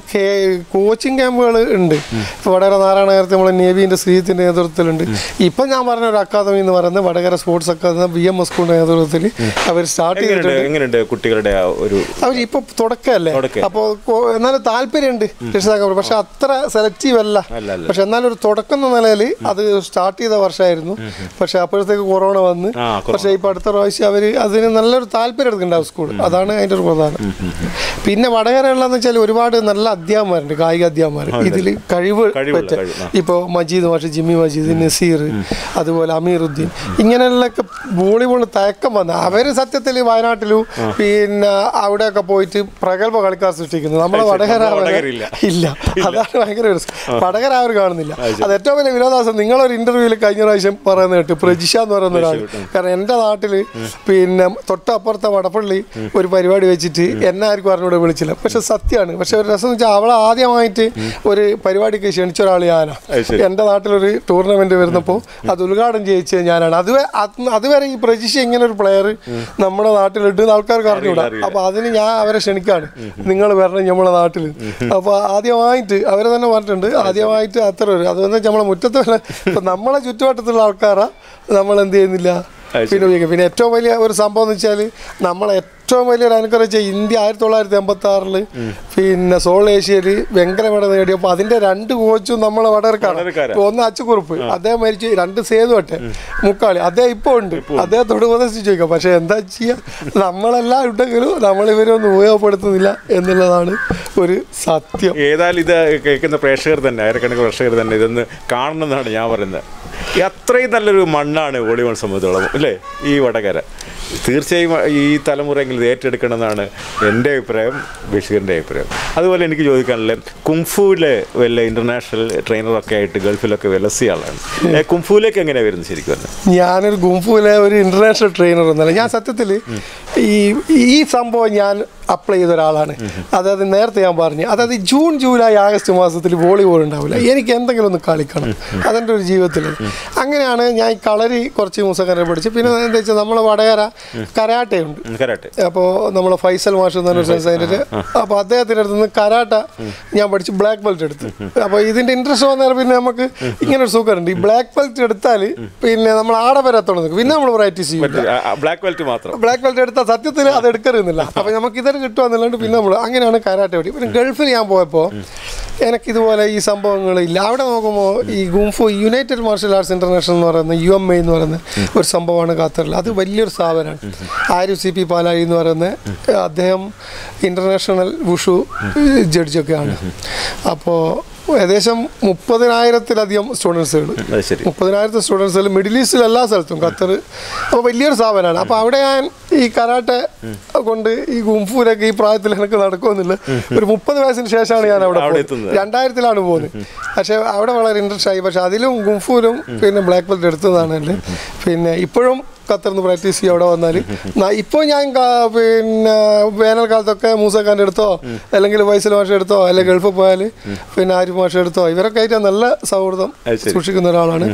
[SPEAKER 2] കോച്ചിങ് ക്യാമ്പുകൾ ഉണ്ട് ഇപ്പോൾ വടകര നാരായണകരത്ത് നമ്മളെ നേവിൻ്റെ ശ്രീജിത്തിൻ്റെ നേതൃത്വത്തിലുണ്ട് ഇപ്പം ഞാൻ പറഞ്ഞ ഒരു അക്കാദമി എന്ന് പറയുന്നത് Vadakara sports academy B M S സ്കൂളിൻ്റെ നേതൃത്വത്തിൽ അവർ സ്റ്റാർട്ട്
[SPEAKER 1] എങ്ങനെയുണ്ട്
[SPEAKER 2] ചെയ്തിട്ടുണ്ട്
[SPEAKER 1] എങ്ങനെയുണ്ട് കുട്ടികളുടെ ആ ഒരു
[SPEAKER 2] അവർ ഇപ്പൊ തുടക്കമല്ലേ
[SPEAKER 1] തുടക്കം.
[SPEAKER 2] അപ്പോൾ എന്നാലും താല്പര്യമുണ്ട് രക്ഷിതാക്കൾ പക്ഷെ അത്ര സെലക്റ്റീവ് അല്ല
[SPEAKER 1] അല്ല, അല്ല.
[SPEAKER 2] പക്ഷെ എന്നാലും ഒരു തുടക്കം എന്ന നിലയിൽ അത് സ്റ്റാർട്ട് ചെയ്ത വർഷമായിരുന്നു പക്ഷെ അപ്പോഴത്തേക്ക് കൊറോണ വന്ന്
[SPEAKER 1] ആ, കൊറോണ.
[SPEAKER 2] പക്ഷെ ഇപ്പൊ അടുത്ത പ്രാവശ്യം അവർ അതിന് നല്ലൊരു താല്പര്യം എടുക്കുന്നുണ്ടാവും സ്കൂൾ അതാണ് അതിന്റെ ഒരു പ്രധാനം പിന്നെ വടകരയുള്ളതെന്ന് വെച്ചാൽ ഒരുപാട് നല്ല അധ്യാപകരുണ്ട് കായിക അധ്യാപകർ ഇതിൽ കഴിവ്
[SPEAKER 1] കഴിവുള്ള,
[SPEAKER 2] പറ്റ
[SPEAKER 1] കഴിവ്, ആ.
[SPEAKER 2] ഇപ്പോൾ മജീദ് മാഷ് ജിമ്മി മജീദ് നസീർ അതുപോലെ അമീറുദ്ദീൻ ഇങ്ങനെയുള്ളൊക്കെ വോളിബോൾ തയക്കം വന്ന അവര് സത്യത്തിൽ വയനാട്ടിലും പിന്നെ അവിടെയൊക്കെ പോയിട്ട് പ്രഗത്ഭ കളിക്കാർ സൃഷ്ടിക്കുന്നു നമ്മളെ
[SPEAKER 1] അത് ശരി.
[SPEAKER 2] വടകര
[SPEAKER 1] നമ്മളെ
[SPEAKER 2] അവരെ-
[SPEAKER 1] വടകരയില്ല.
[SPEAKER 2] ഇല്ല അതാണ് ഭയങ്കര ഒരു വടകര അവർ കാണുന്നില്ല അത് ഏറ്റവും വലിയ വിരോധാസം നിങ്ങളൊരു ഇന്റർവ്യൂവിൽ കഴിഞ്ഞ പ്രാവശ്യം പറയുന്നത് കേട്ട് പ്രജിഷ എന്ന് പറയുന്ന ഒരാൾ കാരണം എൻ്റെ നാട്ടില് പിന്നെ തൊട്ടപ്പുറത്തെ വടപ്പള്ളി ഒരു പരിപാടി വെച്ചിട്ട് എന്നെ ആർക്കും അറിഞ്ഞൂടെ വിളിച്ചില്ല പക്ഷെ സത്യമാണ് പക്ഷെ ഒരു രസം വെച്ചാൽ അവളെ ആദ്യമായിട്ട് ഒരു പരിപാടിക്ക് ക്ഷണിച്ച ഒരാൾ ഞാനാ
[SPEAKER 1] അത് ശരി.
[SPEAKER 2] എൻ്റെ നാട്ടിലൊരു ടൂർണമെന്റ് വരുന്നപ്പോൾ അത് ഉദ്ഘാടനം ചെയ്യിച്ചത് ഞാനാണ് അതുവരെ അത് അതുവരെ ഈ പ്രജിഷ ഇങ്ങനെ ഒരു പ്ലെയർ നമ്മുടെ നാട്ടിലിട്ട് ആൾക്കാർക്ക് അറിഞ്ഞൂടാ
[SPEAKER 1] അറിയില്ല.
[SPEAKER 2] അപ്പൊ അതിന് ഞാൻ അവരെ ക്ഷണിക്കാണ് നിങ്ങൾ വരണം നമ്മളെ നാട്ടിൽ അപ്പൊ ആദ്യമായിട്ട് അവരെ തന്നെ പറഞ്ഞിട്ടുണ്ട് ആദ്യമായിട്ട് അത്ര ഒരു അതെന്ന് നമ്മളെ മുറ്റത്ത് വല്ല ഇപ്പൊ നമ്മളെ ചുറ്റുവട്ടത്തുള്ള ആൾക്കാരാ നമ്മൾ എന്ത് ചെയ്യുന്നില്ല
[SPEAKER 1] അത് ശരി.
[SPEAKER 2] പിന്നെ ഉപയോഗിക്കുക പിന്നെ ഏറ്റവും വലിയ ഒരു സംഭവം എന്ന് വെച്ചാൽ നമ്മളെ ഏറ്റവും വലിയൊരു അനുഗ്രഹം വെച്ചാൽ ഇന്ത്യ ആയിരത്തി തൊള്ളായിരത്തി എൺപത്തി ആറില് പിന്നെ സോൾ ഏഷ്യയിൽ വെങ്കല മെഡൽ നേടിയപ്പോൾ അതിന്റെ രണ്ട് കോച്ചും നമ്മളെ വടകരക്കാണ്
[SPEAKER 1] വടകരക്കാരാ.
[SPEAKER 2] ഇപ്പൊ ഒന്ന് അച്ചുകുറുപ്പ് അദ്ദേഹം മരിച്ചു രണ്ട് സേതു അട്ടെ മുക്കാളി അദ്ദേഹം ഇപ്പോൾ ഉണ്ട് അദ്ദേഹത്തോട് ഉപദേശിച്ച് ചോദിക്കാം പക്ഷെ എന്താ ചെയ്യുക നമ്മളെല്ലാം ഉണ്ടെങ്കിലും നമ്മളിവരൊന്നും ഉപയോഗപ്പെടുത്തുന്നില്ല എന്നുള്ളതാണ് ഒരു സത്യം
[SPEAKER 1] ഏതായാലും ഇത് കേൾക്കുന്ന പ്രേക്ഷകർ തന്നെ ആയിരക്കണക്കിന് പ്രേക്ഷകർ തന്നെ ഇതൊന്ന് കാണണമെന്നാണ് ഞാൻ പറയുന്നത് ഈ അത്രയും നല്ലൊരു മണ്ണാണ് വോളിബോൾ സംബന്ധിച്ചോളം അല്ലേ ഈ വടകര തീർച്ചയായും ഈ തലമുറയെങ്കിലും ഇത് ഏറ്റെടുക്കണമെന്നാണ് എൻ്റെ അഭിപ്രായം ബഷീറിൻ്റെ അഭിപ്രായം അതുപോലെ എനിക്ക് ചോദിക്കാനുള്ളത് കുംഫുവിലെ വല്ല ഇൻ്റർനാഷണൽ ട്രെയിനറൊക്കെ ആയിട്ട് ഗൾഫിലൊക്കെ വിലസിയ ആളാണ് ഏ, കുംഫുവിലേക്ക് എങ്ങനെയാണ് വരുന്നത് ശരിക്കും പറഞ്ഞാൽ
[SPEAKER 2] ഞാനൊരു ഗുംഫുവിലെ ഒരു ഇന്റർനാഷണൽ ട്രെയിനർ ഒന്നല്ല ഞാൻ സത്യത്തിൽ ഈ ഈ സംഭവം ഞാൻ അപ്ലൈ ചെയ്ത ഒരാളാണ് അതായത് നേരത്തെ ഞാൻ പറഞ്ഞു അതായത് ജൂൺ ജൂലൈ ആഗസ്റ്റ് മാസത്തിൽ വോളിബോൾ ഉണ്ടാവില്ല എനിക്ക് എന്തെങ്കിലും ഒന്ന് കളിക്കണം അതെൻ്റെ ഒരു ജീവിതത്തിൽ അങ്ങനെയാണ് ഞാൻ ഈ കളരി കുറച്ച് മുസക്കര പഠിച്ചു പിന്നെ എന്താ വെച്ചാൽ നമ്മളെ വടകര കരാട്ടയുണ്ട്
[SPEAKER 1] കരാട്ടെ
[SPEAKER 2] അപ്പോൾ നമ്മൾ ഫൈസൽ മാഷ് എന്ന് പറഞ്ഞ സെൻസൈൻ്റെ അപ്പോൾ അദ്ദേഹത്തിൻ്റെ അടുത്ത് നിന്ന് കരാട്ട ഞാൻ പഠിച്ച് ബ്ലാക്ക് ബെൽറ്റ് എടുത്തു അപ്പോൾ ഇതിൻ്റെ ഇൻട്രസ്റ്റ് വന്നാൽ പിന്നെ നമുക്ക് ഇങ്ങനെ ഒരു സുഖമുണ്ട് ഈ ബ്ലാക്ക് ബെൽറ്റ് എടുത്താൽ പിന്നെ നമ്മൾ ആടെ വരാത്തോളം നിൽക്കും പിന്നെ നമ്മൾ പ്രാക്ടീസ് ചെയ്യും
[SPEAKER 1] ബ്ലാക്ക് ബെൽറ്റ് മാത്രം
[SPEAKER 2] ബ്ലാക്ക് ബെൽറ്റ് എടുത്താൽ സത്യത്തിൽ അത് എടുക്കരുന്നില്ല അപ്പോൾ നമുക്ക് ഇതൊരു കിട്ടുമെന്നുള്ളത് പിന്നെ നമ്മൾ അങ്ങനെയാണ് കരാട്ടെ പഠി പിന്നെ ഗൾഫിൽ ഞാൻ പോയപ്പോൾ എനിക്ക് ഇതുപോലെ ഈ സംഭവങ്ങളില്ല അവിടെ നോക്കുമ്പോൾ ഈ kung fu united martial arts international എന്ന് പറയുന്ന യു എം എ എന്ന് പറയുന്ന ഒരു സംഭവമാണ് ഖത്തറിൽ അത് വലിയൊരു സ്ഥാപനമാണ് ആരു സി പി പാലായി എന്ന് പറയുന്ന അദ്ദേഹം ഇന്റർനാഷണൽ വുഷു ജഡ്ജൊക്കെയാണ് അപ്പോൾ ഏകദേശം മുപ്പതിനായിരത്തിലധികം സ്റ്റുഡൻസുകൾ
[SPEAKER 1] അത് ശരി
[SPEAKER 2] മുപ്പതിനായിരത്തി സ്റ്റുഡൻസിൽ മിഡിൽ ഈസ്റ്റിൽ എല്ലാ സ്ഥലത്തും ഖത്തർ അപ്പോൾ വലിയൊരു സ്ഥാപനമാണ് അപ്പോൾ അവിടെ ഞാൻ ഈ കരാട്ടെ കൊണ്ട് ഈ ഗുംഫൂരൊക്കെ ഈ പ്രായത്തിൽ എനിക്ക് നടക്കുമെന്നില്ല ഒരു മുപ്പത് വയസ്സിന് ശേഷമാണ് ഞാൻ അവിടെ
[SPEAKER 1] അവിടെ
[SPEAKER 2] പോകുന്നത്.
[SPEAKER 1] എത്തുന്നത്.
[SPEAKER 2] രണ്ടായിരത്തിലാണ് പോകുന്നത് പക്ഷേ അവിടെ വളരെ ഇൻട്രസ്റ്റ് ആയി പക്ഷേ അതിലും ഗുംഫൂരും പിന്നെ ബ്ലാക്ക് ബെൽറ്റ് എടുത്തതാണ് എൻ്റെ പിന്നെ ഇപ്പോഴും ഖത്തറിന്ന് പ്രാക്ടീസ് ചെയ്യും അവിടെ വന്നാൽ ഇപ്പോൾ ഞാൻ കാ- പിന്നെ വേനൽക്കാലത്തൊക്കെ മൂസഖാൻ്റെ എടുത്തോ അല്ലെങ്കിൽ വൈസൽ മാഷ എടുത്തോ അല്ലെങ്കിൽ ഗൾഫിൽ പോയാൽ പിന്നെ ആരിഫ് മാഷ എടുത്തോ ഇവരൊക്കെ ആയിട്ട് നല്ല സൗഹൃദം
[SPEAKER 1] അത് ശരി.
[SPEAKER 2] സൂക്ഷിക്കുന്ന ഒരാളാണ്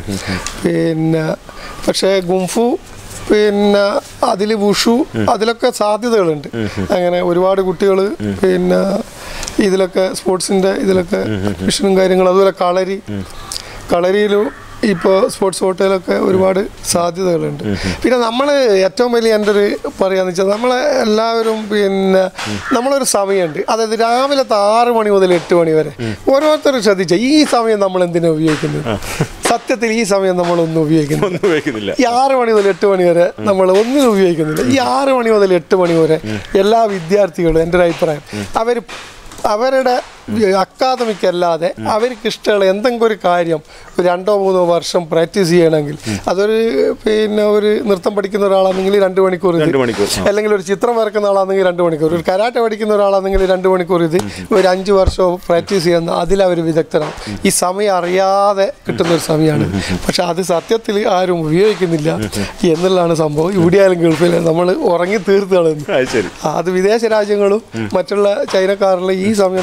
[SPEAKER 2] പിന്നെ പക്ഷേ ഗുംഫു പിന്നെ അതിൽ വുഷു അതിലൊക്കെ സാധ്യതകളുണ്ട് അങ്ങനെ ഒരുപാട് കുട്ടികൾ പിന്നെ ഇതിലൊക്കെ സ്പോർട്സിൻ്റെ ഇതിലൊക്കെ മിഷനും കാര്യങ്ങളും അതുപോലെ കളരി കളരിയിലും ഇപ്പോൾ സ്പോർട്സ് ഹോട്ടലൊക്കെ ഒരുപാട് സാധ്യതകളുണ്ട് പിന്നെ നമ്മൾ ഏറ്റവും വലിയ എൻ്റെ ഒരു പറയാന്ന് വെച്ചാൽ നമ്മളെ എല്ലാവരും പിന്നെ നമ്മളൊരു സമയമുണ്ട് അതായത് രാവിലത്തെ ആറ് മണി മുതൽ എട്ട് മണി വരെ ഓരോരുത്തരും ശ്രദ്ധിച്ച ഈ സമയം നമ്മൾ എന്തിനാണ് ഉപയോഗിക്കുന്നത് സത്യത്തിൽ ഈ സമയം നമ്മളൊന്നും ഉപയോഗിക്കുന്നില്ല
[SPEAKER 1] ഒന്നും ഉപയോഗിക്കുന്നില്ല
[SPEAKER 2] ഈ ആറ് മണി മുതൽ എട്ട് മണി വരെ നമ്മൾ ഒന്നിനും ഉപയോഗിക്കുന്നില്ല ഈ ആറ് മണി മുതൽ എട്ട് മണി വരെ എല്ലാ വിദ്യാർത്ഥികളും എൻ്റെ ഒരു അഭിപ്രായം അവർ അവരുടെ അക്കാദമിക് അല്ലാതെ അവർക്ക് ഇഷ്ടമുള്ള എന്തെങ്കിലും ഒരു കാര്യം ഒരു രണ്ടോ മൂന്നോ വർഷം പ്രാക്ടീസ് ചെയ്യണമെങ്കിൽ അതൊരു പിന്നെ ഒരു നൃത്തം പഠിക്കുന്ന ഒരാളാണെങ്കിൽ രണ്ട് മണിക്കൂർ ഇത്
[SPEAKER 1] രണ്ട് മണിക്കൂർ ആ.
[SPEAKER 2] അല്ലെങ്കിൽ ഒരു ചിത്രം വരക്കുന്ന ആളാണെങ്കിൽ രണ്ട് മണിക്കൂർ ഒരു കരാട്ടെ പഠിക്കുന്ന ഒരാളാണെങ്കിൽ രണ്ട് മണിക്കൂർ ഇത് ഒരു അഞ്ച് വർഷവും പ്രാക്ടീസ് ചെയ്യുന്ന അതിലവർ വിദഗ്ധരാണ് ഈ സമയം അറിയാതെ കിട്ടുന്ന ഒരു സമയമാണ് പക്ഷെ അത് സത്യത്തിൽ ആരും ഉപയോഗിക്കുന്നില്ല എന്നുള്ളതാണ് സംഭവം ഇവിടെയായാലും ഗൾഫിലും നമ്മൾ ഉറങ്ങി തീർത്ത് കളയുന്നു
[SPEAKER 1] അത് ശരി
[SPEAKER 2] ആ, അത് വിദേശ രാജ്യങ്ങളും മറ്റുള്ള ചൈനക്കാരിലും ഈ സമയം നന്നായിട്ട്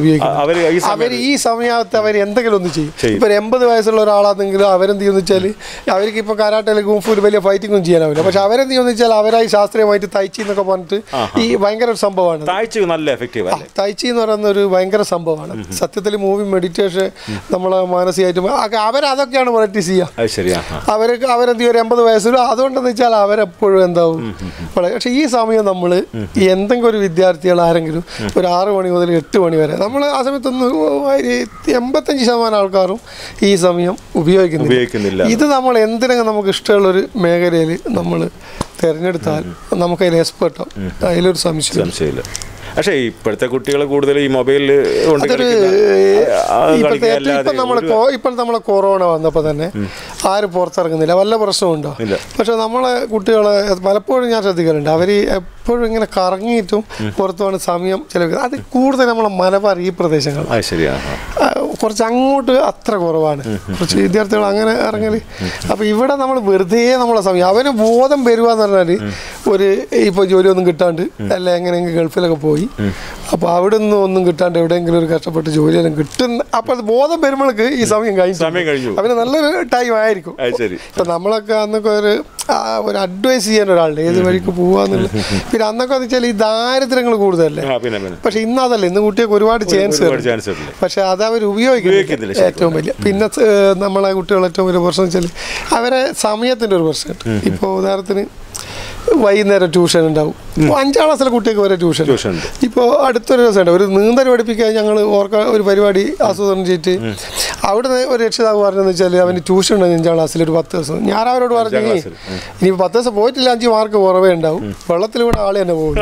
[SPEAKER 2] ഉപയോഗിക്കുന്നത്
[SPEAKER 1] അവർ ഈ സമയം
[SPEAKER 2] അവർ ഈ സമയത്ത് അവർ എന്തെങ്കിലും ഒന്ന് ചെയ്യും
[SPEAKER 1] ചെയ്യും.
[SPEAKER 2] ഇപ്പൊ ഒരു എൺപത് വയസ്സുള്ള ഒരാളാണെങ്കിലും അവരെന്ത് ചെയ്യുന്ന വെച്ചാൽ അവർക്ക് ഇപ്പൊ കരാട്ടയിൽ ഗുംഫൂര് വലിയ ഫൈറ്റിംഗ് ഒന്നും ചെയ്യാനാവില്ല പക്ഷെ അവരെന്ത് ചെയ്യുന്ന വെച്ചാൽ അവരായി ശാസ്ത്രീയമായിട്ട് തൈച്ചി എന്നൊക്കെ പറഞ്ഞിട്ട് ഈ ഭയങ്കര ഒരു സംഭവമാണ്
[SPEAKER 1] താഴ്ച നല്ല എഫക്റ്റീവ് അല്ലേ
[SPEAKER 2] തൈച്ചി എന്ന് പറയുന്ന ഒരു ഭയങ്കര സംഭവമാണ് സത്യത്തിൽ മൂവി മെഡിറ്റേഷൻ നമ്മളെ മാനസികമായിട്ടും ഒക്കെ അവരതൊക്കെയാണ് പ്രാക്ടീസ് ചെയ്യുക
[SPEAKER 1] അത് ശരിയാ ആ.
[SPEAKER 2] അവർക്ക് അവരെന്ത് ചെയ്യും ഒരു എൺപത് വയസ്സിലും അതുകൊണ്ടെന്ന് വെച്ചാൽ അവരെപ്പോഴും എന്താവും വളരെ പക്ഷേ ഈ സമയം നമ്മൾ എന്തെങ്കിലും ഒരു വിദ്യാർത്ഥികൾ ആരെങ്കിലും ഒരു ആറ് മണി മുതൽ എട്ട് മണി വരെ നമ്മൾ ആ സമയത്തൊന്ന് ഒരു എൺപത്തഞ്ച് ശതമാനം ആൾക്കാരും ഈ സമയം ഉപയോഗിക്കുന്നില്ല
[SPEAKER 1] ഉപയോഗിക്കുന്നില്ല
[SPEAKER 2] ഇത് നമ്മൾ എന്തിനെങ്കിലും നമുക്ക് ഇഷ്ടമുള്ളൊരു മേഖലയിൽ നമ്മൾ തിരഞ്ഞെടുത്താൽ നമുക്കതിൽ എക്സ്പെർട്ടോ അതിലൊരു സംശയം
[SPEAKER 1] സംശയമില്ല പക്ഷേ ഇപ്പോഴത്തെ കുട്ടികൾ കൂടുതൽ ഈ മൊബൈലിൽ കൊണ്ട്
[SPEAKER 2] അതൊരു
[SPEAKER 1] കളിക്കുന്ന ആ,
[SPEAKER 2] ഇപ്പോഴത്തെ ഏറ്റവും
[SPEAKER 1] കളിക്കുക
[SPEAKER 2] ഇപ്പം നമ്മൾ
[SPEAKER 1] അല്ലാതെ
[SPEAKER 2] ഇപ്പം നമ്മളെ കൊറോണ വന്നപ്പോൾ തന്നെ ആരും പുറത്തിറങ്ങുന്നില്ല വല്ല പ്രശ്നമുണ്ടോ
[SPEAKER 1] ഇല്ല.
[SPEAKER 2] പക്ഷെ നമ്മളെ കുട്ടികളെ പലപ്പോഴും ഞാൻ ശ്രദ്ധിക്കാറുണ്ട് അവർ എപ്പോഴും ഇങ്ങനെ കറങ്ങിയിട്ടും പുറത്തുമാണ് സമയം ചിലവ് അത് കൂടുതൽ നമ്മളെ മലബാർ ഈ പ്രദേശങ്ങൾ
[SPEAKER 1] അത് ശരിയാ ആ.
[SPEAKER 2] ആ, കുറച്ച് അങ്ങോട്ട് അത്ര കുറവാണ് കുറച്ച് വിദ്യാർത്ഥികൾ അങ്ങനെ ഇറങ്ങല് അപ്പൊ ഇവിടെ നമ്മൾ വെറുതെ നമ്മളെ സമയം അവന് ബോധം വരുക എന്ന് പറഞ്ഞാല് ഒരു ഇപ്പൊ ജോലിയൊന്നും കിട്ടാണ്ട് അല്ല എങ്ങനെയെങ്കിലും ഗൾഫിലൊക്കെ പോയി അപ്പൊ അവിടെ നിന്ന് ഒന്നും കിട്ടാണ്ട് എവിടെയെങ്കിലും ഒരു കഷ്ടപ്പെട്ട് ജോലിയെല്ലാം കിട്ടുന്ന അപ്പൊ അത് ബോധം വരുമ്പോഴേക്ക് ഈ സമയം കഴിഞ്ഞു
[SPEAKER 1] സമയം കഴിഞ്ഞു.
[SPEAKER 2] അവന് നല്ലൊരു ടൈം ആയിരിക്കും
[SPEAKER 1] അത് ശരി
[SPEAKER 2] ഇപ്പൊ നമ്മളൊക്കെ അന്നൊക്കെ ഒരു ആ, ഒരു അഡ്വൈസ് ചെയ്യാൻ ഒരാളുണ്ട് ഏത് വഴിക്ക് പോവാന്നുള്ള പിന്നെ അന്നൊക്കെ എന്ന് വെച്ചാൽ ഈ ദാരിദ്ര്യങ്ങൾ കൂടുതലല്ലേ
[SPEAKER 1] ആ പിന്നെ പിന്നെ
[SPEAKER 2] പക്ഷെ ഇന്ന് അതല്ല ഇന്ന് കുട്ടികൾക്ക് ഒരുപാട് ചാൻസ്
[SPEAKER 1] ഒരുപാട് ചാൻസ് ഉണ്ട്
[SPEAKER 2] പക്ഷെ അത് അവർ
[SPEAKER 1] ഉപയോഗിക്കുന്നില്ല
[SPEAKER 2] ഉപയോഗിക്കുന്നില്ല
[SPEAKER 1] ശരിക്കും.
[SPEAKER 2] ഏറ്റവും വലിയ പിന്നെ ഏഹ്, നമ്മളെ കുട്ടികൾ ഏറ്റവും വലിയ പ്രശ്നം വെച്ചാൽ അവരെ സമയത്തിൻ്റെ ഒരു പ്രശ്നമുണ്ട് ഇപ്പോൾ ഉദാഹരണത്തിന് വൈകുന്നേരം ട്യൂഷൻ ഉണ്ടാവും ഇപ്പോൾ അഞ്ചാം ക്ലാസ്സിലെ കുട്ടികൾക്ക് വരെ ട്യൂഷൻ
[SPEAKER 1] ട്യൂഷൻ ഉണ്ട്
[SPEAKER 2] ഇപ്പോൾ അടുത്തൊരു ദിവസമുണ്ട് ഒരു നീന്തൽ പഠിപ്പിക്കാൻ ഞങ്ങൾ ഓർക്ക ഒരു പരിപാടി ആസൂത്രണം ചെയ്തിട്ട് അവിടുന്ന് ഒരു രക്ഷിതാവ് പറഞ്ഞതെന്ന് വെച്ചാൽ അവന് ട്യൂഷൻ ഉണ്ട് അഞ്ചാം ക്ലാസ്സിൽ ഒരു പത്ത് ദിവസം ഞാൻ അവരോട് പറഞ്ഞു
[SPEAKER 1] അഞ്ചാം ക്ലാസ്സിൽ.
[SPEAKER 2] ഇനി പത്ത് ദിവസം പോയിട്ടില്ല അഞ്ച് മാർക്ക് കുറവേ ഉണ്ടാവും വെള്ളത്തിലൂടെ ആളെ തന്നെ പോകും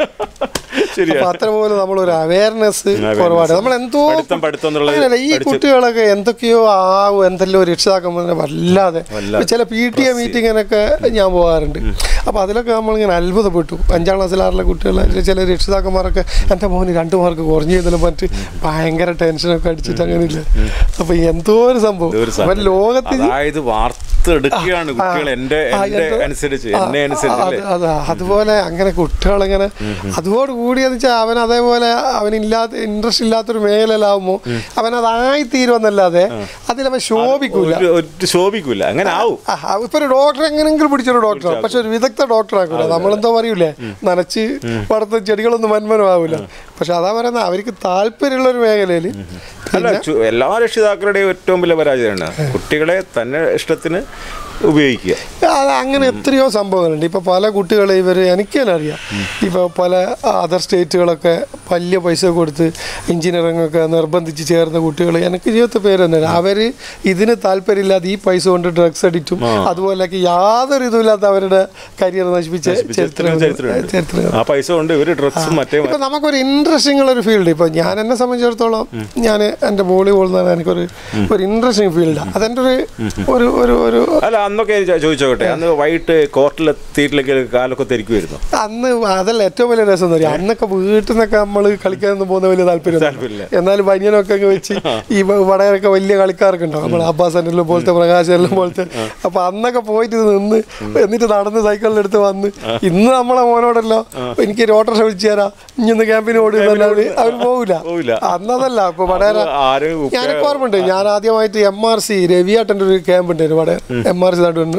[SPEAKER 1] ശരിയാ
[SPEAKER 2] അപ്പൊ അത്ര പോലെ നമ്മളൊരു അവയർനെസ്
[SPEAKER 1] Awareness.
[SPEAKER 2] കുറവാണ് നമ്മൾ എന്തോ
[SPEAKER 1] പഠിത്തം പഠിത്തം എന്നുള്ളത്
[SPEAKER 2] അങ്ങനെയല്ല, ഈ
[SPEAKER 1] പഠിച്ച്
[SPEAKER 2] കുട്ടികളൊക്കെ എന്തൊക്കെയോ ആവും എന്തെല്ലോ രക്ഷിതാക്കൾ വല്ലാതെ
[SPEAKER 1] വല്ലാതെ.
[SPEAKER 2] ഇപ്പൊ ചില പി ടി എ മീറ്റിങ്ങിനൊക്കെ ഞാൻ പോകാറുണ്ട് അപ്പൊ അതിലൊക്കെ നമ്മളിങ്ങനെ അത്ഭുതപ്പെട്ടു അഞ്ചാം ക്ലാസ്സിൽ ആറിലെ കുട്ടികൾ ചില രക്ഷിതാക്കന്മാരൊക്കെ എൻ്റെ മോന് രണ്ട് മാർക്ക് കുറഞ്ഞു ചെയ്തല്ലോ മറ്റ് ഭയങ്കര ടെൻഷനൊക്കെ അടിച്ചിട്ട് അങ്ങനെയില്ല അപ്പൊ എന്തോ ഒരു സംഭവം
[SPEAKER 1] ഇതൊരു
[SPEAKER 2] അവൻ
[SPEAKER 1] സംഗതി.
[SPEAKER 2] ലോകത്തിൽ
[SPEAKER 1] അതായത് വാർത്തെടുക്കുകയാണ് കുട്ടികൾ എന്റെ
[SPEAKER 2] ആ,
[SPEAKER 1] എന്റെ
[SPEAKER 2] എന്തോ-
[SPEAKER 1] അനുസരിച്ച്
[SPEAKER 2] ആ,
[SPEAKER 1] എന്നെ അനുസരിച്ച്
[SPEAKER 2] അത്
[SPEAKER 1] അല്ലേ
[SPEAKER 2] അത് അതുപോലെ അങ്ങനെ കുട്ടികളിങ്ങനെ അതോട് കൂടിയെന്ന് വെച്ചാൽ അവൻ അതേപോലെ അവനില്ലാത്ത ഇൻട്രസ്റ്റ് ഇല്ലാത്തൊരു മേഖലയിലാവുമ്പോൾ അവൻ അതായി തീരുമെന്നല്ലാതെ അതിലവൻ ശോഭിക്കൂല
[SPEAKER 1] ഒരു- ഒരു ശോഭിക്കൂല അങ്ങനെ ആവും
[SPEAKER 2] ആ, ആ, ഇപ്പൊ ഒരു ഡോക്ടർ എങ്ങനെങ്കിലും പിടിച്ചൊരു ഡോക്ടറാണ് പക്ഷെ ഒരു വിദഗ്ധ ഡോക്ടർ ആക്കൂല നമ്മളെന്തോ പറയൂലേ നനച്ച് വളർത്തുന്ന ചെടികളൊന്നും വൻമനമാവൂല പക്ഷെ അതാ പറയുന്നത് അവർക്ക് താല്പര്യമുള്ള ഒരു മേഖലയിൽ
[SPEAKER 1] അല്ല ചു- എല്ലാ രക്ഷിതാക്കളുടെയും ഏറ്റവും വലിയ പരാജയമാണ് കുട്ടികളെ തന്നെ ഇഷ്ടത്തിന് ഉപയോഗിക്കുക
[SPEAKER 2] അത് അങ്ങനെ എത്രയോ സംഭവങ്ങളുണ്ട് ഇപ്പോൾ പല കുട്ടികളെ ഇവർ എനിക്ക് തന്നെ അറിയാം ഇപ്പോൾ പല അതർ സ്റ്റേറ്റുകളൊക്കെ വലിയ പൈസ കൊടുത്ത് എഞ്ചിനീയറിംഗ് ഒക്കെ നിർബന്ധിച്ച് ചേർന്ന കുട്ടികൾ എനിക്ക് ജീവിതത്തെ പേര് തന്നെയാണ് അവർ ഇതിന് താല്പര്യമില്ലാതെ ഈ പൈസ കൊണ്ട് ഡ്രഗ്സ് അടിച്ചും അതുപോലെയൊക്കെ യാതൊരു ഇതുമില്ലാത്ത അവരുടെ കരിയർ നശിപ്പിച്ച ചരിത്രം
[SPEAKER 1] ചരിത്രമുണ്ട്.
[SPEAKER 2] ചരിത്രം
[SPEAKER 1] ആ പൈസ കൊണ്ട് ഇവര് ഡ്രഗ്സും മറ്റേ
[SPEAKER 2] ഇപ്പൊ നമുക്കൊരു ഇൻട്രസ്റ്റിംഗ് ഉള്ള ഒരു ഫീൽഡ് ഇപ്പൊ ഞാൻ എന്നെ സംബന്ധിച്ചിടത്തോളം ഞാൻ എൻ്റെ വോളിബോൾ എന്ന് പറഞ്ഞാൽ എനിക്കൊരു ഒരു ഇൻട്രസ്റ്റിംഗ് ഫീൽഡാണ് അതെൻ്റെ ഒരു ഒരു ഒരു ഒരു
[SPEAKER 1] അല്ല അന്നൊക്കെ ചോ- ചോദിച്ചോട്ടെ അന്ന് വൈകിട്ട് കോർട്ടിലെത്തിയിട്ടില്ലെങ്കിൽ കാലൊക്കെ തിരിക്കുമായിരുന്നു
[SPEAKER 2] അന്ന് അതല്ല ഏറ്റവും വലിയ രസം എന്ന് പറയാം അന്നൊക്കെ വീട്ടിൽ നിന്നൊക്കെ നമ്മൾ കളിക്കാനൊന്നും പോകുന്ന വലിയ താല്പര്യം
[SPEAKER 1] താല്പര്യമില്ല.
[SPEAKER 2] എന്നാലും ബനിയനൊക്കെ അങ്ങ് വെച്ച് ഈ വടകരൊക്കെ വലിയ കളിക്കാർക്ക് ഉണ്ടാവും നമ്മൾ അബ്ബാസ് അനിലും പോലത്തെ പ്രകാശ് അനിലും പോലത്തെ അപ്പൊ അന്നൊക്കെ പോയിട്ട് ഇത് നിന്ന് എന്നിട്ട് നടന്ന് സൈക്കിളിലെടുത്ത് വന്ന് ഇന്ന് നമ്മളെ മോനോടല്ലോ എനിക്ക് ഒരു ഓട്ടോറിക്ഷ വിളിച്ചു തരാം ഇനി ഒന്ന് ക്യാമ്പിന് ഓടി അവർ പോകില്ല
[SPEAKER 1] പോവില്ല.
[SPEAKER 2] അന്നതല്ല ഇപ്പൊ വടകര
[SPEAKER 1] അത് ആരും ഉപ്പ-
[SPEAKER 2] ഞാനൊക്കെ ഓർമ്മയുണ്ട് ഞാൻ ആദ്യമായിട്ട് എം ആർ സി രവിയാട്ടൻ്റെ ഒരു ക്യാമ്പ് ഉണ്ടായിരുന്നു ഇവിടെ എം ആർ സി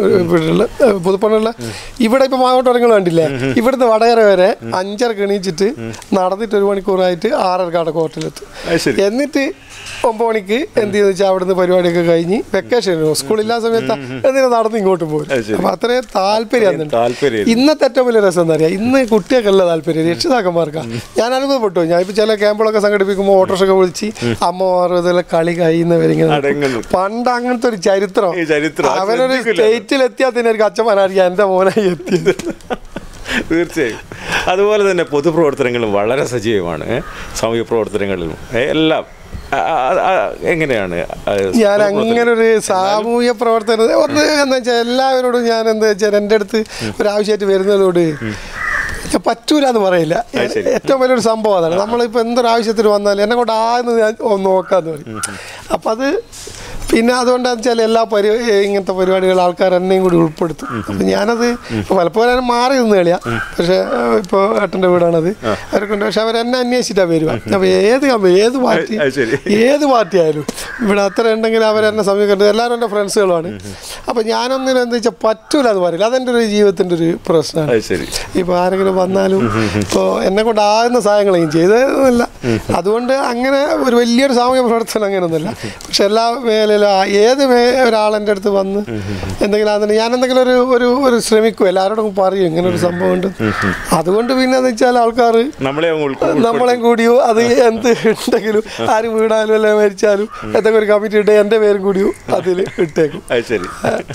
[SPEAKER 2] പുതുപ്പണുള്ള ഇവിടെ ഇപ്പൊ മാവട്ടോരങ്ങൾ കണ്ടില്ലേ ഇവിടുന്ന് വടകര വരെ അഞ്ചരക്ക് എണീച്ചിട്ട് നടന്നിട്ട് ഒരു മണിക്കൂറായിട്ട് ആറരക്കാട് കോർട്ടിലെത്തും
[SPEAKER 1] അത് ശരി
[SPEAKER 2] എന്നിട്ട് ഒമ്പത് മണിക്ക് എന്ത് ചെയ്യുന്ന വെച്ചാൽ അവിടുന്ന് പരിപാടിയൊക്കെ കഴിഞ്ഞ് വെക്കേഷൻ സ്കൂളില്ലാത്ത സമയത്ത് എന്തിനാ നടന്ന് ഇങ്ങോട്ട് പോകും
[SPEAKER 1] അത് ശരി.
[SPEAKER 2] അപ്പൊ അത്രയും താല്പര്യം
[SPEAKER 1] താല്പര്യം
[SPEAKER 2] ഇന്നത്തെ ഏറ്റവും വലിയ രസം എന്താ പറയാ ഇന്ന് കുട്ടികൾക്കല്ല താല്പര്യം രക്ഷിതാക്കന്മാർക്കാണ് ഞാൻ അത്ഭുതപ്പെട്ടു ഞാൻ ഇപ്പൊ ചില ക്യാമ്പുകളൊക്കെ സംഘടിപ്പിക്കുമ്പോൾ ഓട്ടോറിക്ഷ ഒക്കെ വിളിച്ച് അമ്മമാർ ഇതെല്ലാം കളി കഴിയുന്നവരിങ്ങനെ
[SPEAKER 1] അടങ്ങുന്നു
[SPEAKER 2] പണ്ട് അങ്ങനത്തെ ഒരു ചരിത്രം
[SPEAKER 1] ഈ ചരിത്രം അത്
[SPEAKER 2] അവനൊരു
[SPEAKER 1] ശ്രദ്ധിക്കില്ല.
[SPEAKER 2] സ്റ്റേറ്റിൽ എത്തിയാൽ തന്നെ എനിക്ക് അച്ഛന്മാരറിയാം എൻ്റെ മോനായി എത്തിയത്
[SPEAKER 1] തീർച്ചയായും അതുപോലെ തന്നെ പൊതുപ്രവർത്തനങ്ങളും വളരെ സജീവമാണ് ഏ? സാമൂഹ്യ പ്രവർത്തനങ്ങളിലും ഏ, എല്ലാം ആ, ആ, ആ, എങ്ങനെയാണ് ആ,
[SPEAKER 2] ഞാൻ അങ്ങനെ ഒരു സാമൂഹ്യ പ്രവർത്തനം ഒന്ന് എന്താ വെച്ചാൽ എല്ലാവരോടും ഞാൻ എന്താ വെച്ചാൽ എൻ്റെ അടുത്ത് ഒരാവശ്യമായിട്ട് വരുന്നതോട് ഞാൻ പറ്റൂല എന്ന് പറയില്ല
[SPEAKER 1] അത് ശരി.
[SPEAKER 2] ഏറ്റവും വലിയൊരു സംഭവം അതാണ് നമ്മളിപ്പോൾ എന്തൊരു ആവശ്യത്തിന് വന്നാലും എന്നെ കൊണ്ട് ആന്ന് ഞാൻ ഒന്ന് നോക്കാന്ന് പറയും അപ്പം അത് പിന്നെ അതുകൊണ്ടാന്ന് വെച്ചാൽ എല്ലാ പരി ഇങ്ങനത്തെ പരിപാടികൾ ആൾക്കാർ എന്നെയും കൂടി ഉൾപ്പെടുത്തും അപ്പം ഞാനത് പലപ്പോഴും ഞാൻ മാറി നിന്ന് കളിയാ പക്ഷേ ഇപ്പോൾ ഏട്ടൻ്റെ വീടാണത് അവരൊക്കെ പക്ഷെ അവരെന്നെ അന്വേഷിച്ചിട്ടാണ് വരുക അപ്പോൾ ഏത് കമ്പനി ഏത് പാർട്ടി
[SPEAKER 1] അത് ശരി.
[SPEAKER 2] ഏത് പാർട്ടി ആയാലും ഇവിടെ അത്ര ഉണ്ടെങ്കിൽ അവരെന്നെ സമീപിക്കുന്നത് എല്ലാവരും എൻ്റെ ഫ്രണ്ട്സുകളാണ് അപ്പോൾ ഞാനൊന്നിനും എന്താ വെച്ചാൽ പറ്റൂല എന്ന് പറയില്ല അതെൻ്റെ ഒരു ജീവിതത്തിൻ്റെ ഒരു പ്രശ്നമാണ്
[SPEAKER 1] അത് ശരി
[SPEAKER 2] ഇപ്പോൾ ആരെങ്കിലും വന്നാലും ഇപ്പോൾ എന്നെ കൊണ്ട് ആകുന്ന സഹായങ്ങളെയും ചെയ്തതൊന്നുമില്ല അതുകൊണ്ട് അങ്ങനെ ഒരു വലിയൊരു സാമൂഹ്യ പ്രവർത്തനം അങ്ങനെയൊന്നുമില്ല പക്ഷെ എല്ലാ മേഖലയിലും ആ- ഏത് മേ ഒരാളെൻ്റെ അടുത്ത് വന്ന് എന്തെങ്കിലും അതിന് ഞാൻ എന്തെങ്കിലും ഒരു ഒരു ഒരു ശ്രമിക്കും എല്ലാവരോടും പറയും ഇങ്ങനെ ഒരു സംഭവം ഉണ്ട് അതുകൊണ്ട് പിന്നെ എന്ന് വെച്ചാൽ ആൾക്കാർ
[SPEAKER 1] നമ്മളെ അങ്ങ് ഉൾക്കൊ-
[SPEAKER 2] നമ്മളെയും കൂടിയോ അത് എന്ത് ഉണ്ടെങ്കിലും ആര് വീടാലും അല്ലെ മരിച്ചാലും എന്തെങ്കിലും ഒരു കമ്മിറ്റി ഇട്ട് എൻ്റെ പേരും കൂടിയോ അതിൽ ഇട്ടേക്കും
[SPEAKER 1] അത് ശരി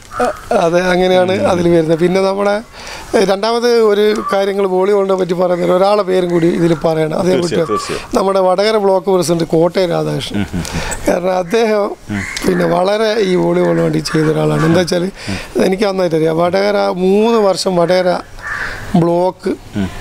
[SPEAKER 2] അതെ അങ്ങനെയാണ് അതിൽ വരുന്നത് പിന്നെ നമ്മുടെ ഏഹ്, രണ്ടാമത് ഒരു കാര്യങ്ങൾ വോളിബോളിനെ പറ്റി പറയുന്നത് ഒരാളെ പേരും കൂടി ഇതിൽ പറയണം അതേ
[SPEAKER 1] തീർച്ചയായും,
[SPEAKER 2] കുട്ടി
[SPEAKER 1] തീർച്ചയായും.
[SPEAKER 2] നമ്മുടെ വടകര ബ്ലോക്ക് പ്രസിഡന്റ് കോട്ടയം രാധാകൃഷ്ണൻ കാരണം അദ്ദേഹം പിന്നെ വളരെ ഈ വോളിബോളിന് വേണ്ടി ചെയ്ത ഒരാളാണ് എന്താ വെച്ചാൽ എനിക്ക് നന്നായിട്ട് അറിയാം വടകര മൂന്ന് വർഷം വടകര ബ്ലോക്ക്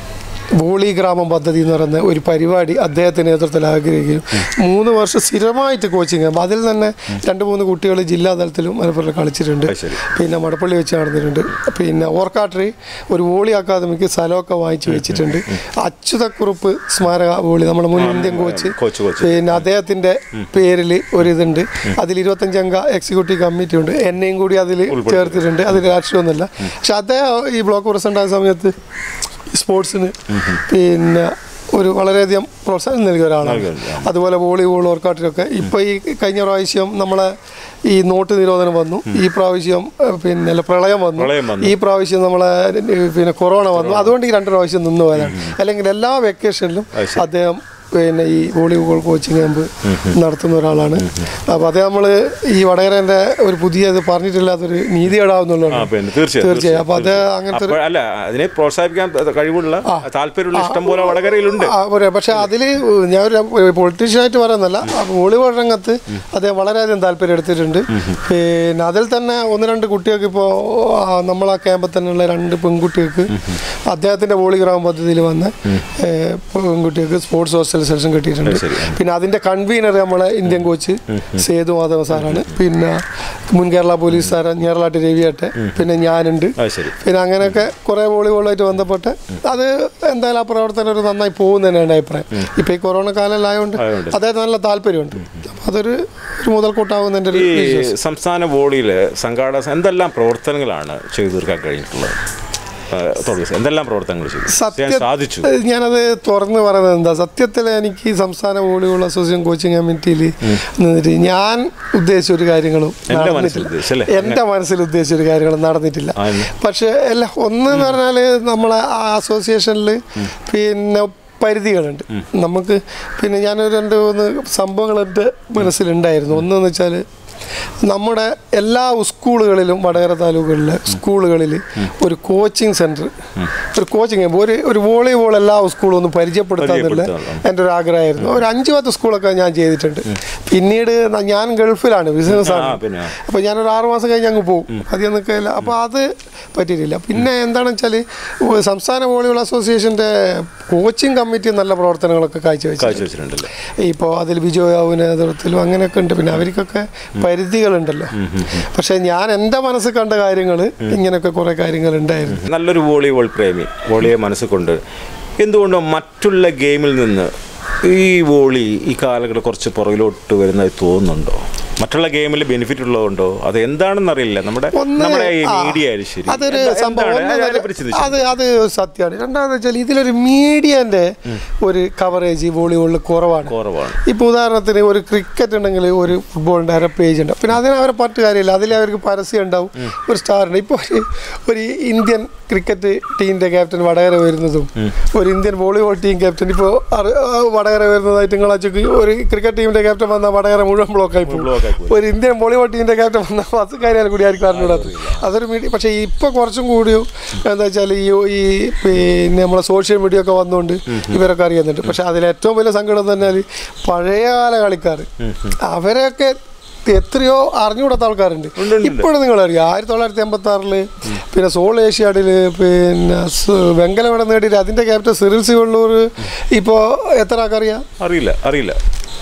[SPEAKER 2] വോളി ഗ്രാമം പദ്ധതി എന്ന് പറയുന്ന ഒരു പരിപാടി അദ്ദേഹത്തിൻ്റെ നേതൃത്വത്തിൽ ആഗ്രഹിക്കുകയും മൂന്ന് വർഷം സ്ഥിരമായിട്ട് കോച്ചിങ് അപ്പോൾ അതിൽ തന്നെ രണ്ട് മൂന്ന് കുട്ടികൾ ജില്ലാ തലത്തിലും മലപ്പുറം കളിച്ചിട്ടുണ്ട്
[SPEAKER 1] അത് ശരി.
[SPEAKER 2] പിന്നെ മടപ്പള്ളി വെച്ച് നടന്നിട്ടുണ്ട് പിന്നെ ഓർക്കാട്രി ഒരു വോളി അക്കാദമിക്ക് സ്ഥലമൊക്കെ വാങ്ങിച്ചു വെച്ചിട്ടുണ്ട് അച്യുതക്കുറുപ്പ് സ്മാരക വോളി നമ്മുടെ മുൻ ഇന്ത്യൻ കോച്ച്
[SPEAKER 1] കോച്ച് കോച്ച്
[SPEAKER 2] പിന്നെ അദ്ദേഹത്തിൻ്റെ പേരിൽ ഒരിതുണ്ട് അതിൽ ഇരുപത്തഞ്ചംഗ എക്സിക്യൂട്ടീവ് കമ്മിറ്റി ഉണ്ട് എന്നെയും കൂടി അതിൽ ചേർത്തിട്ടുണ്ട് അതിൽ രാഷ്ട്രീയമൊന്നുമില്ല പക്ഷെ അദ്ദേഹം ഈ ബ്ലോക്ക് പ്രസിഡന്റ് ആയ സമയത്ത് ഈ സ്പോർട്സിന് പിന്നെ ഒരു വളരെയധികം പ്രോത്സാഹനം നൽകിയ ഒരാളാണ്
[SPEAKER 1] നൽകിയ
[SPEAKER 2] അതുപോലെ വോളിബോൾ വർക്കൗട്ടിലൊക്കെ ഇപ്പോൾ ഈ കഴിഞ്ഞ പ്രാവശ്യം നമ്മളെ ഈ നോട്ട് നിരോധനം വന്നു ഈ പ്രാവശ്യം ഏഹ്, പിന്നെ അല്ല, പ്രളയം വന്നു
[SPEAKER 1] പ്രളയം വന്നു.
[SPEAKER 2] ഈ പ്രാവശ്യം നമ്മളെ ഏഹ്, പിന്നെ കൊറോണ വന്നു അതുകൊണ്ട് ഈ രണ്ട് പ്രാവശ്യം നിന്ന് പോയതാണ് അല്ലെങ്കിൽ എല്ലാ വെക്കേഷനിലും അദ്ദേഹം പിന്നെ ഈ വോളിബോൾ കോച്ചിങ് ക്യാമ്പ് നടത്തുന്ന ഒരാളാണ് അപ്പോൾ അത് നമ്മൾ ഈ വടകരൻ്റെ ഒരു പുതിയ ഇത് പറഞ്ഞിട്ടില്ലാത്തൊരു നീതി
[SPEAKER 1] ആ
[SPEAKER 2] ഇടാവുന്നുള്ളതാണ്
[SPEAKER 1] പിന്നെ തീർച്ചയായും
[SPEAKER 2] തീർച്ചയായും അപ്പോൾ അത് അങ്ങനത്തെ ഒരു
[SPEAKER 1] അപ്പോൾ അല്ല അതിനെ പ്രോത്സാഹിപ്പിക്കാൻ കഴിവുള്ള താല്പര്യമുള്ള ഇഷ്ടം പോലെ വടകരയിലുണ്ട്
[SPEAKER 2] ആ, പോരെ പക്ഷെ അതിൽ ഞാൻ ഒരു പൊളിറ്റീഷ്യനായിട്ട് പറയുന്നല്ല വോളിബോൾ രംഗത്ത് അദ്ദേഹം വളരെയധികം താല്പര്യം എടുത്തിട്ടുണ്ട് പിന്നെ അതിൽ തന്നെ ഒന്ന് രണ്ട് കുട്ടികൾക്ക് ഇപ്പോൾ നമ്മളെ ക്യാമ്പിൽ തന്നെയുള്ള രണ്ട് പെൺകുട്ടികൾക്ക് അദ്ദേഹത്തിൻ്റെ വോളിഗ്രാം പദ്ധതിയിൽ വന്ന് ഏ, പെൺകുട്ടികൾക്ക് സ്പോർട്സ് ഹോസ്റ്റൽ സെലക്ഷൻ കിട്ടിയിട്ടുണ്ട്
[SPEAKER 1] ശരി.
[SPEAKER 2] പിന്നെ അതിൻ്റെ കൺവീനർ നമ്മളെ ഇന്ത്യൻ കോച്ച് സേതു മാധവ സാറാണ് പിന്നെ മുൻ കേരള പോലീസ് സാറ് ഞേറലാട്ട് രവിയാട്ടെ പിന്നെ ഞാനുണ്ട്
[SPEAKER 1] അത് ശരി
[SPEAKER 2] പിന്നെ അങ്ങനെയൊക്കെ കുറേ വോളിബോളായിട്ട് ബന്ധപ്പെട്ട് അത് എന്തായാലും ആ പ്രവർത്തനം ഒരു നന്നായി പോകും തന്നെയാണ് അഭിപ്രായം ഇപ്പം ഈ കൊറോണ കാലമായതുകൊണ്ട്
[SPEAKER 1] ആയതുകൊണ്ട്.
[SPEAKER 2] അദ്ദേഹത്തിന് നല്ല താല്പര്യമുണ്ട് അപ്പം അതൊരു ഒരു മുതൽക്കൂട്ടാവുന്ന എൻ്റെ ഒരു
[SPEAKER 1] ഈ
[SPEAKER 2] വിശ്വാസം
[SPEAKER 1] സംസ്ഥാന ബോഡിയിൽ സംഘാടക എന്തെല്ലാം പ്രവർത്തനങ്ങളാണ് ചെയ്തു തീർക്കാൻ കഴിഞ്ഞിട്ടുള്ളത് ആ, തുടങ്ങി എന്തെല്ലാം പ്രവർത്തനങ്ങൾ ചെയ്തു ചെയ്യാൻ സാധിച്ചു
[SPEAKER 2] സത്യ ഞാനത് തുറന്ന് പറയുന്നത് എന്താ സത്യത്തിൽ എനിക്ക് ഈ സംസ്ഥാന വോളിബോൾ അസോസിയേഷൻ കോച്ചിങ് കമ്മിറ്റിയിൽ നിന്നിട്ട് ഞാൻ ഉദ്ദേശിച്ച ഒരു കാര്യങ്ങളും
[SPEAKER 1] എൻ്റെ മനസ്സിൽ
[SPEAKER 2] നടന്നിട്ടില്ല
[SPEAKER 1] ഉദ്ദേശിച്ചല്ലേ?
[SPEAKER 2] എൻ്റെ മനസ്സിൽ ഉദ്ദേശിച്ച ഒരു കാര്യങ്ങളും നടന്നിട്ടില്ല
[SPEAKER 1] ആ, എന്ന്?
[SPEAKER 2] പക്ഷേ അല്ല ഒന്ന് എന്ന് പറഞ്ഞാൽ നമ്മളെ ആ അസോസിയേഷനിൽ പിന്നെ പരിധികളുണ്ട് നമുക്ക് പിന്നെ ഞാനൊരു രണ്ട് മൂന്ന് സംഭവങ്ങൾ എൻ്റെ മനസ്സിലുണ്ടായിരുന്നു ഒന്നെന്ന് വെച്ചാൽ നമ്മുടെ എല്ലാ സ്കൂളുകളിലും വടകര താലൂക്കുകളിലെ സ്കൂളുകളിൽ ഒരു കോച്ചിങ് സെൻറ്റർ ഒരു കോച്ചിങ് ഒരു ഒരു വോളിബോൾ എല്ലാ സ്കൂളും ഒന്ന് പരിചയപ്പെടുത്താന്നുള്ള
[SPEAKER 1] പരിചയപ്പെടുത്താനുള്ള.
[SPEAKER 2] എൻ്റെ ഒരു ആഗ്രഹമായിരുന്നു ഒരു അഞ്ച് പത്ത് സ്കൂളൊക്കെ ഞാൻ ചെയ്തിട്ടുണ്ട് പിന്നീട് ന- ഞാൻ ഗൾഫിലാണ് ബിസിനസ്സാണ്
[SPEAKER 1] ആ, പിന്നെ.
[SPEAKER 2] അപ്പോൾ ഞാനൊരു ആറ് മാസം കഴിഞ്ഞ് അങ്ങ് പോകും അധികം നിൽക്കില്ല അപ്പോൾ അത് പറ്റിയിട്ടില്ല പിന്നെ എന്താണെന്ന് വെച്ചാൽ സംസ്ഥാന വോളിബോൾ അസോസിയേഷൻ്റെ കോച്ചിങ് കമ്മിറ്റി നല്ല പ്രവർത്തനങ്ങളൊക്കെ കാഴ്ചവെച്ചു
[SPEAKER 1] കാഴ്ചവെച്ചിട്ടുണ്ടല്ലേ
[SPEAKER 2] ഇപ്പോൾ അതിൽ ബിജോയാവിന് നേതൃത്വത്തിലും അങ്ങനെയൊക്കെ ഉണ്ട് പിന്നെ അവർക്കൊക്കെ പരിധികളുണ്ടല്ലോ പക്ഷേ ഞാൻ എൻ്റെ മനസ്സിൽ കണ്ട കാര്യങ്ങൾ ഇങ്ങനെയൊക്കെ കുറേ കാര്യങ്ങൾ ഉണ്ടായിരുന്നു
[SPEAKER 1] നല്ലൊരു വോളിബോൾ പ്രേമി വോളിയെ മനസ്സിൽ കൊണ്ട് എന്തുകൊണ്ടോ മറ്റുള്ള ഗെയിമിൽ നിന്ന് ഈ വോളി ഈ കാലഘട്ടം കുറച്ച് പുറകിലോട്ട് വരുന്നത് തോന്നുന്നുണ്ടോ മറ്റുള്ള ഗെയിമിൽ ബെനിഫിറ്റ് ഉള്ളതുകൊണ്ടോ അത് എന്താണെന്ന് അറിയില്ല നമ്മുടെ
[SPEAKER 2] ഒന്ന്
[SPEAKER 1] നമ്മുടെ ഈ
[SPEAKER 2] ആ,
[SPEAKER 1] മീഡിയ ആയാലും ശരി
[SPEAKER 2] അതൊരു
[SPEAKER 1] എന്താ-
[SPEAKER 2] സംഭവം
[SPEAKER 1] എന്താണ്?
[SPEAKER 2] ഒന്ന്
[SPEAKER 1] അതിനെപ്പറ്റി ചിന്തിച്ചു.
[SPEAKER 2] അത് അത് സത്യമാണ് രണ്ടാമത് വെച്ചാൽ ഇതിലൊരു മീഡിയൻ്റെ ഒരു കവറേജ് ഈ വോളിബോളിൽ കുറവാണ്
[SPEAKER 1] കുറവാണ്
[SPEAKER 2] ഇപ്പോൾ ഉദാഹരണത്തിന് ഒരു ക്രിക്കറ്റ് ഉണ്ടെങ്കിൽ ഒരു ഫുട്ബോളിൻ്റെ അര പേജ് ഉണ്ട് പിന്നെ അതിന് അവരെ പറ്റ് കാര്യമില്ല അതിൽ അവർക്ക് പരസ്യം ഉണ്ടാവും ഒരു സ്റ്റാർ ഉണ്ട് ഇപ്പോൾ ഒരു ഒരു ഇന്ത്യൻ ക്രിക്കറ്റ് ടീമിൻ്റെ ക്യാപ്റ്റൻ വടകര വരുന്നതും ഒരു ഇന്ത്യൻ വോളിബോൾ ടീം ക്യാപ്റ്റൻ ഇപ്പോൾ വടകര വരുന്നതായിട്ട് നിങ്ങൾ അച്ചക്ക് ഒരു ക്രിക്കറ്റ് ടീമിൻ്റെ ക്യാപ്റ്റൻ വന്നാൽ വടകര മുഴുവൻ ബ്ലോക്കായി പോകും
[SPEAKER 1] block ആയി പോകും.
[SPEAKER 2] ഒരു ഇന്ത്യൻ വോളിബോൾ ടീമിൻ്റെ ക്യാപ്റ്റൻ വന്നാൽ പത്ത് കാര്യങ്ങൾ കൂടി ആയിരിക്കും അറിഞ്ഞൂടാത്തത് അതൊരു മീഡിയ പക്ഷേ ഇപ്പോൾ കുറച്ചും കൂടി എന്താ വെച്ചാൽ ഈ ഈ പിന്നെ നമ്മളെ സോഷ്യൽ മീഡിയ ഒക്കെ വന്നുകൊണ്ട് ഇവരൊക്കെ അറിയുന്നുണ്ട് പക്ഷേ അതിൽ ഏറ്റവും വലിയ സങ്കടം എന്ന് പറഞ്ഞാൽ പഴയകാല കളിക്കാർ അവരെയൊക്കെ എത്രയോ അറിഞ്ഞുകൂടാത്ത ആൾക്കാരുണ്ട്
[SPEAKER 1] ഉണ്ട്, ഉണ്ട്.
[SPEAKER 2] ഇപ്പോഴും നിങ്ങൾ അറിയാം ആയിരത്തി തൊള്ളായിരത്തി എൺപത്തി ആറില് പിന്നെ സോൾ ഏഷ്യാഡിൽ പിന്നെ സ് വെങ്കല മെഡൽ നേടിയിട്ട് അതിൻ്റെ ക്യാപ്റ്റൻ സിറിൽ സി വെള്ളൂർ ഇപ്പോൾ എത്ര ആൾക്കറിയാം
[SPEAKER 1] അറിയില്ല അറിയില്ല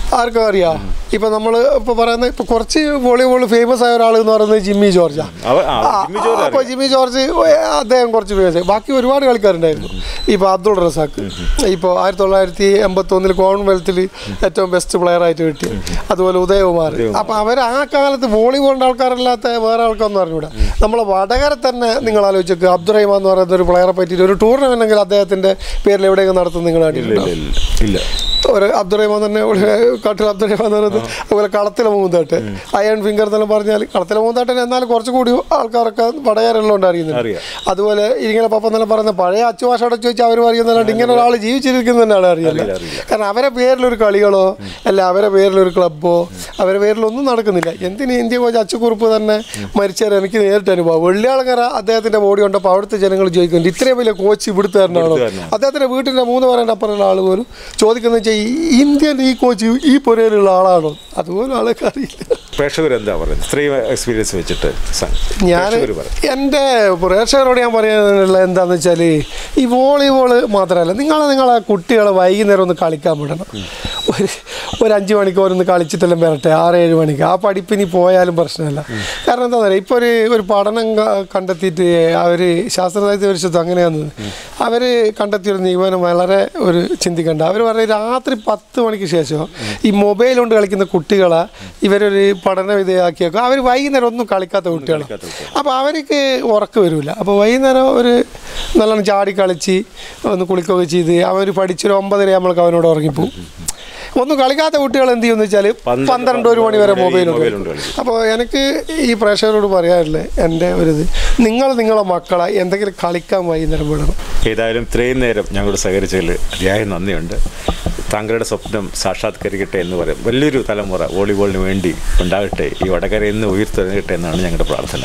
[SPEAKER 2] ആർക്കും അറിയാം ഇപ്പൊ നമ്മൾ ഇപ്പൊ പറയുന്ന ഇപ്പൊ കുറച്ച് വോളിബോൾ ഫേമസ് ആയ ഒരാൾ എന്ന് പറയുന്നത് ജിമ്മി ജോർജാ
[SPEAKER 1] അവ- ആ, ജിമ്മി ജോർജ്
[SPEAKER 2] അപ്പോൾ ജിമ്മി ജോർജ് ഏ, അദ്ദേഹം കുറച്ച് ഫേമസ് ബാക്കി ഒരുപാട് കളിക്കാരുണ്ടായിരുന്നു ഇപ്പോൾ അബ്ദുൾ റസാഖ് ഇപ്പോൾ ആയിരത്തി തൊള്ളായിരത്തി എൺപത്തി ഒന്നിൽ കോമൺവെൽത്തിൽ ഏറ്റവും ബെസ്റ്റ് പ്ലെയർ ആയിട്ട് കിട്ടി അതുപോലെ ഉദയകുമാർ അപ്പോൾ അവർ ആ കാലത്ത് വോളിബോളിൻ്റെ ആൾക്കാരല്ലാത്ത വേറെ ആൾക്കാരൊന്നും അറിഞ്ഞൂടാ നമ്മളെ വടകര തന്നെ നിങ്ങൾ ആലോചിച്ചേക്ക് അബ്ദുറഹിമാൻ എന്ന് പറയുന്ന ഒരു പ്ലെയറെ പറ്റിയിട്ട് ഒരു ടൂർണമെൻ്റ് എങ്കിൽ അദ്ദേഹത്തിൻ്റെ പേരിൽ എവിടെയെങ്കിലും നടത്തും നിങ്ങൾ
[SPEAKER 1] ഇല്ല
[SPEAKER 2] കണ്ടിട്ടുണ്ടോ
[SPEAKER 1] ഇല്ല ഇല്ല ഇല്ല
[SPEAKER 2] ഒരു അബ്ദുറഹിമാൻ തന്നെ ഒരു കാട്ടിൽ അബ്ദുറഹിമാൻ എന്ന് പറയുന്നത് അതുപോലെ കളത്തിലെ മൂന്നാട്ട് അയൺ ഫിംഗർ എന്നെല്ലാം പറഞ്ഞാൽ കളത്തിലെ മൂന്നാട്ടിന് എന്നാൽ കുറച്ചുകൂടി ആൾക്കാരൊക്കെ വടകരയിലുണ്ട് അറിയുന്നുണ്ട്
[SPEAKER 1] അറിയാം.
[SPEAKER 2] അതുപോലെ ഇങ്ങനെ പപ്പ എന്നെല്ലാം പറയുന്ന പഴയ അച്ചുഭാഷയോടെ ചോദിച്ചാൽ അവർ പറയുന്നതല്ലാണ്ട് ഇങ്ങനെ ഒരാൾ ജീവിച്ചിരിക്കുന്നതന്നെയാണ് അറിയില്ല
[SPEAKER 1] അറിയില്ല, അറിയില്ല.
[SPEAKER 2] കാരണം അവരെ പേരിലൊരു കളികളോ അല്ല അവരെ പേരിലൊരു ക്ലബ്ബോ അവരെ പേരിലൊന്നും നടക്കുന്നില്ല എന്തിന് ഇന്ത്യ കോച്ച് അച്ചുകുറുപ്പ് തന്നെ മരിച്ചാൽ എനിക്ക് നേരിട്ട് അനുഭവം വെള്ളിയാളങ്ങര അദ്ദേഹത്തിന്റെ ബോഡി കണ്ടപ്പോൾ അവിടുത്തെ ജനങ്ങൾ ചോദിക്കുന്നുണ്ട് ഇത്രയും വലിയ കോച്ച് ഇവിടുത്തെ തന്നെയാണോ
[SPEAKER 1] ഇവിടുത്തുകാരനാണ്.
[SPEAKER 2] അദ്ദേഹത്തിന്റെ വീട്ടിന്റെ മൂന്ന് പറയേണ്ട അപ്പുറമുള്ള ആൾ പോലും ചോദിക്കുന്നത് വെച്ചാൽ ഈ ഇന്ത്യൻ ഈ കോച്ച് ഈ പുരയിലുള്ള ആളാണോ അതുപോലും ആളൊക്കെ അറിയില്ല
[SPEAKER 1] പ്രേക്ഷകർ എന്താ പറയുന്നത് ഇത്രയും എക്സ്പീരിയൻസ് വെച്ചിട്ട് സ-
[SPEAKER 2] ഞാൻ
[SPEAKER 1] പ്രേക്ഷകർ പറയും
[SPEAKER 2] എൻ്റെ പ്രേക്ഷകരോട് ഞാൻ പറയാനുള്ള എന്താണെന്ന് വെച്ചാൽ ഈ വോളിബോൾ മാത്രമല്ല നിങ്ങൾ നിങ്ങളെ കുട്ടികളെ വൈകുന്നേരം ഒന്ന് കളിക്കാൻ വിടണം ഒരു ഒരു അഞ്ച് മണിക്ക് ഓരോന്ന് കളിച്ചിട്ടെല്ലാം വരട്ടെ ആറ് ഏഴ് മണിക്ക് ആ പഠിപ്പിനി പോയാലും പ്രശ്നമില്ല കാരണം എന്താ പറയുക ഇപ്പോൾ ഒരു ഒരു പഠനം ക- കണ്ടെത്തിയിട്ട് അവർ ശാസ്ത്ര സാഹിത്യ പരിഷത്ത് അങ്ങനെയാണ് അവർ കണ്ടെത്തിയൊരു നിഗമനം വളരെ ഒരു ചിന്തിക്കണ്ട അവർ പറഞ്ഞ രാത്രി പത്ത് മണിക്ക് ശേഷം ഈ മൊബൈൽ കൊണ്ട് കളിക്കുന്ന കുട്ടികളെ ഇവരൊരു പഠന വിധേയമാക്കിയേക്കും അവർ വൈകുന്നേരം ഒന്നും കളിക്കാത്ത കുട്ടികളാണ് അപ്പോൾ അവർക്ക് ഉറക്കം വരില്ല അപ്പോൾ വൈകുന്നേരം ഒരു നല്ലോണം ചാടി കളിച്ച് ഒന്ന് കുളിക്കുകയൊക്കെ ചെയ്ത് അവർ പഠിച്ചൊരു ഒമ്പതര നമ്മൾക്ക് അവനോട് ഉറങ്ങിപ്പോവും ഒന്നും കളിക്കാത്ത കുട്ടികൾ എന്ത് ചെയ്യുമെന്ന് വെച്ചാൽ
[SPEAKER 1] പന്ത്രണ്ട്
[SPEAKER 2] പന്ത്രണ്ട് ഒരു മണി വരെ
[SPEAKER 1] മണി
[SPEAKER 2] മൊബൈൽ
[SPEAKER 1] മൊബൈൽ കൊണ്ട് കളിക്കും.
[SPEAKER 2] അപ്പോൾ എനിക്ക് ഈ പ്രേക്ഷകരോട് പറയാനുള്ളത് എൻ്റെ ഒരു ഇത് നിങ്ങൾ നിങ്ങളെ മക്കളെ എന്തെങ്കിലും കളിക്കാൻ വൈകുന്നേരം വിടണം
[SPEAKER 1] ഏതായാലും ഇത്രയും നേരം ഞങ്ങളോട് സഹകരിച്ചതിൽ അതിയായ നന്ദിയുണ്ട് താങ്കളുടെ സ്വപ്നം സാക്ഷാത്കരിക്കട്ടെ എന്ന് പറയും വലിയൊരു തലമുറ വോളിബോളിന് വേണ്ടി ഉണ്ടാകട്ടെ ഈ വടകര എന്ന് ഉയർത്തെഴുന്നേറ്റെ എന്നാണ് ഞങ്ങളുടെ പ്രാർത്ഥന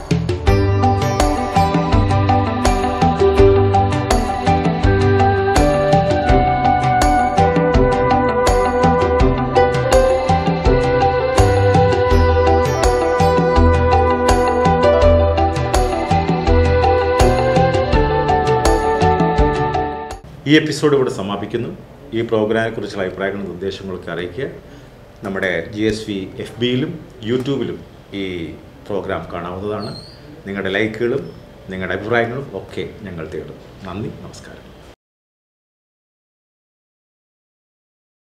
[SPEAKER 1] ഈ എപ്പിസോഡ് ഇവിടെ സമാപിക്കുന്നു ഈ പ്രോഗ്രാമിനെ കുറിച്ചുള്ള അഭിപ്രായങ്ങളും നിർദ്ദേശങ്ങളൊക്കെ അറിയിക്കുക നമ്മുടെ ജി എസ് വി എഫ് ബിയിലും യൂട്യൂബിലും ഈ പ്രോഗ്രാം കാണാവുന്നതാണ് നിങ്ങളുടെ ലൈക്കുകളും നിങ്ങളുടെ അഭിപ്രായങ്ങളും ഒക്കെ ഞങ്ങൾ തേടും നന്ദി നമസ്കാരം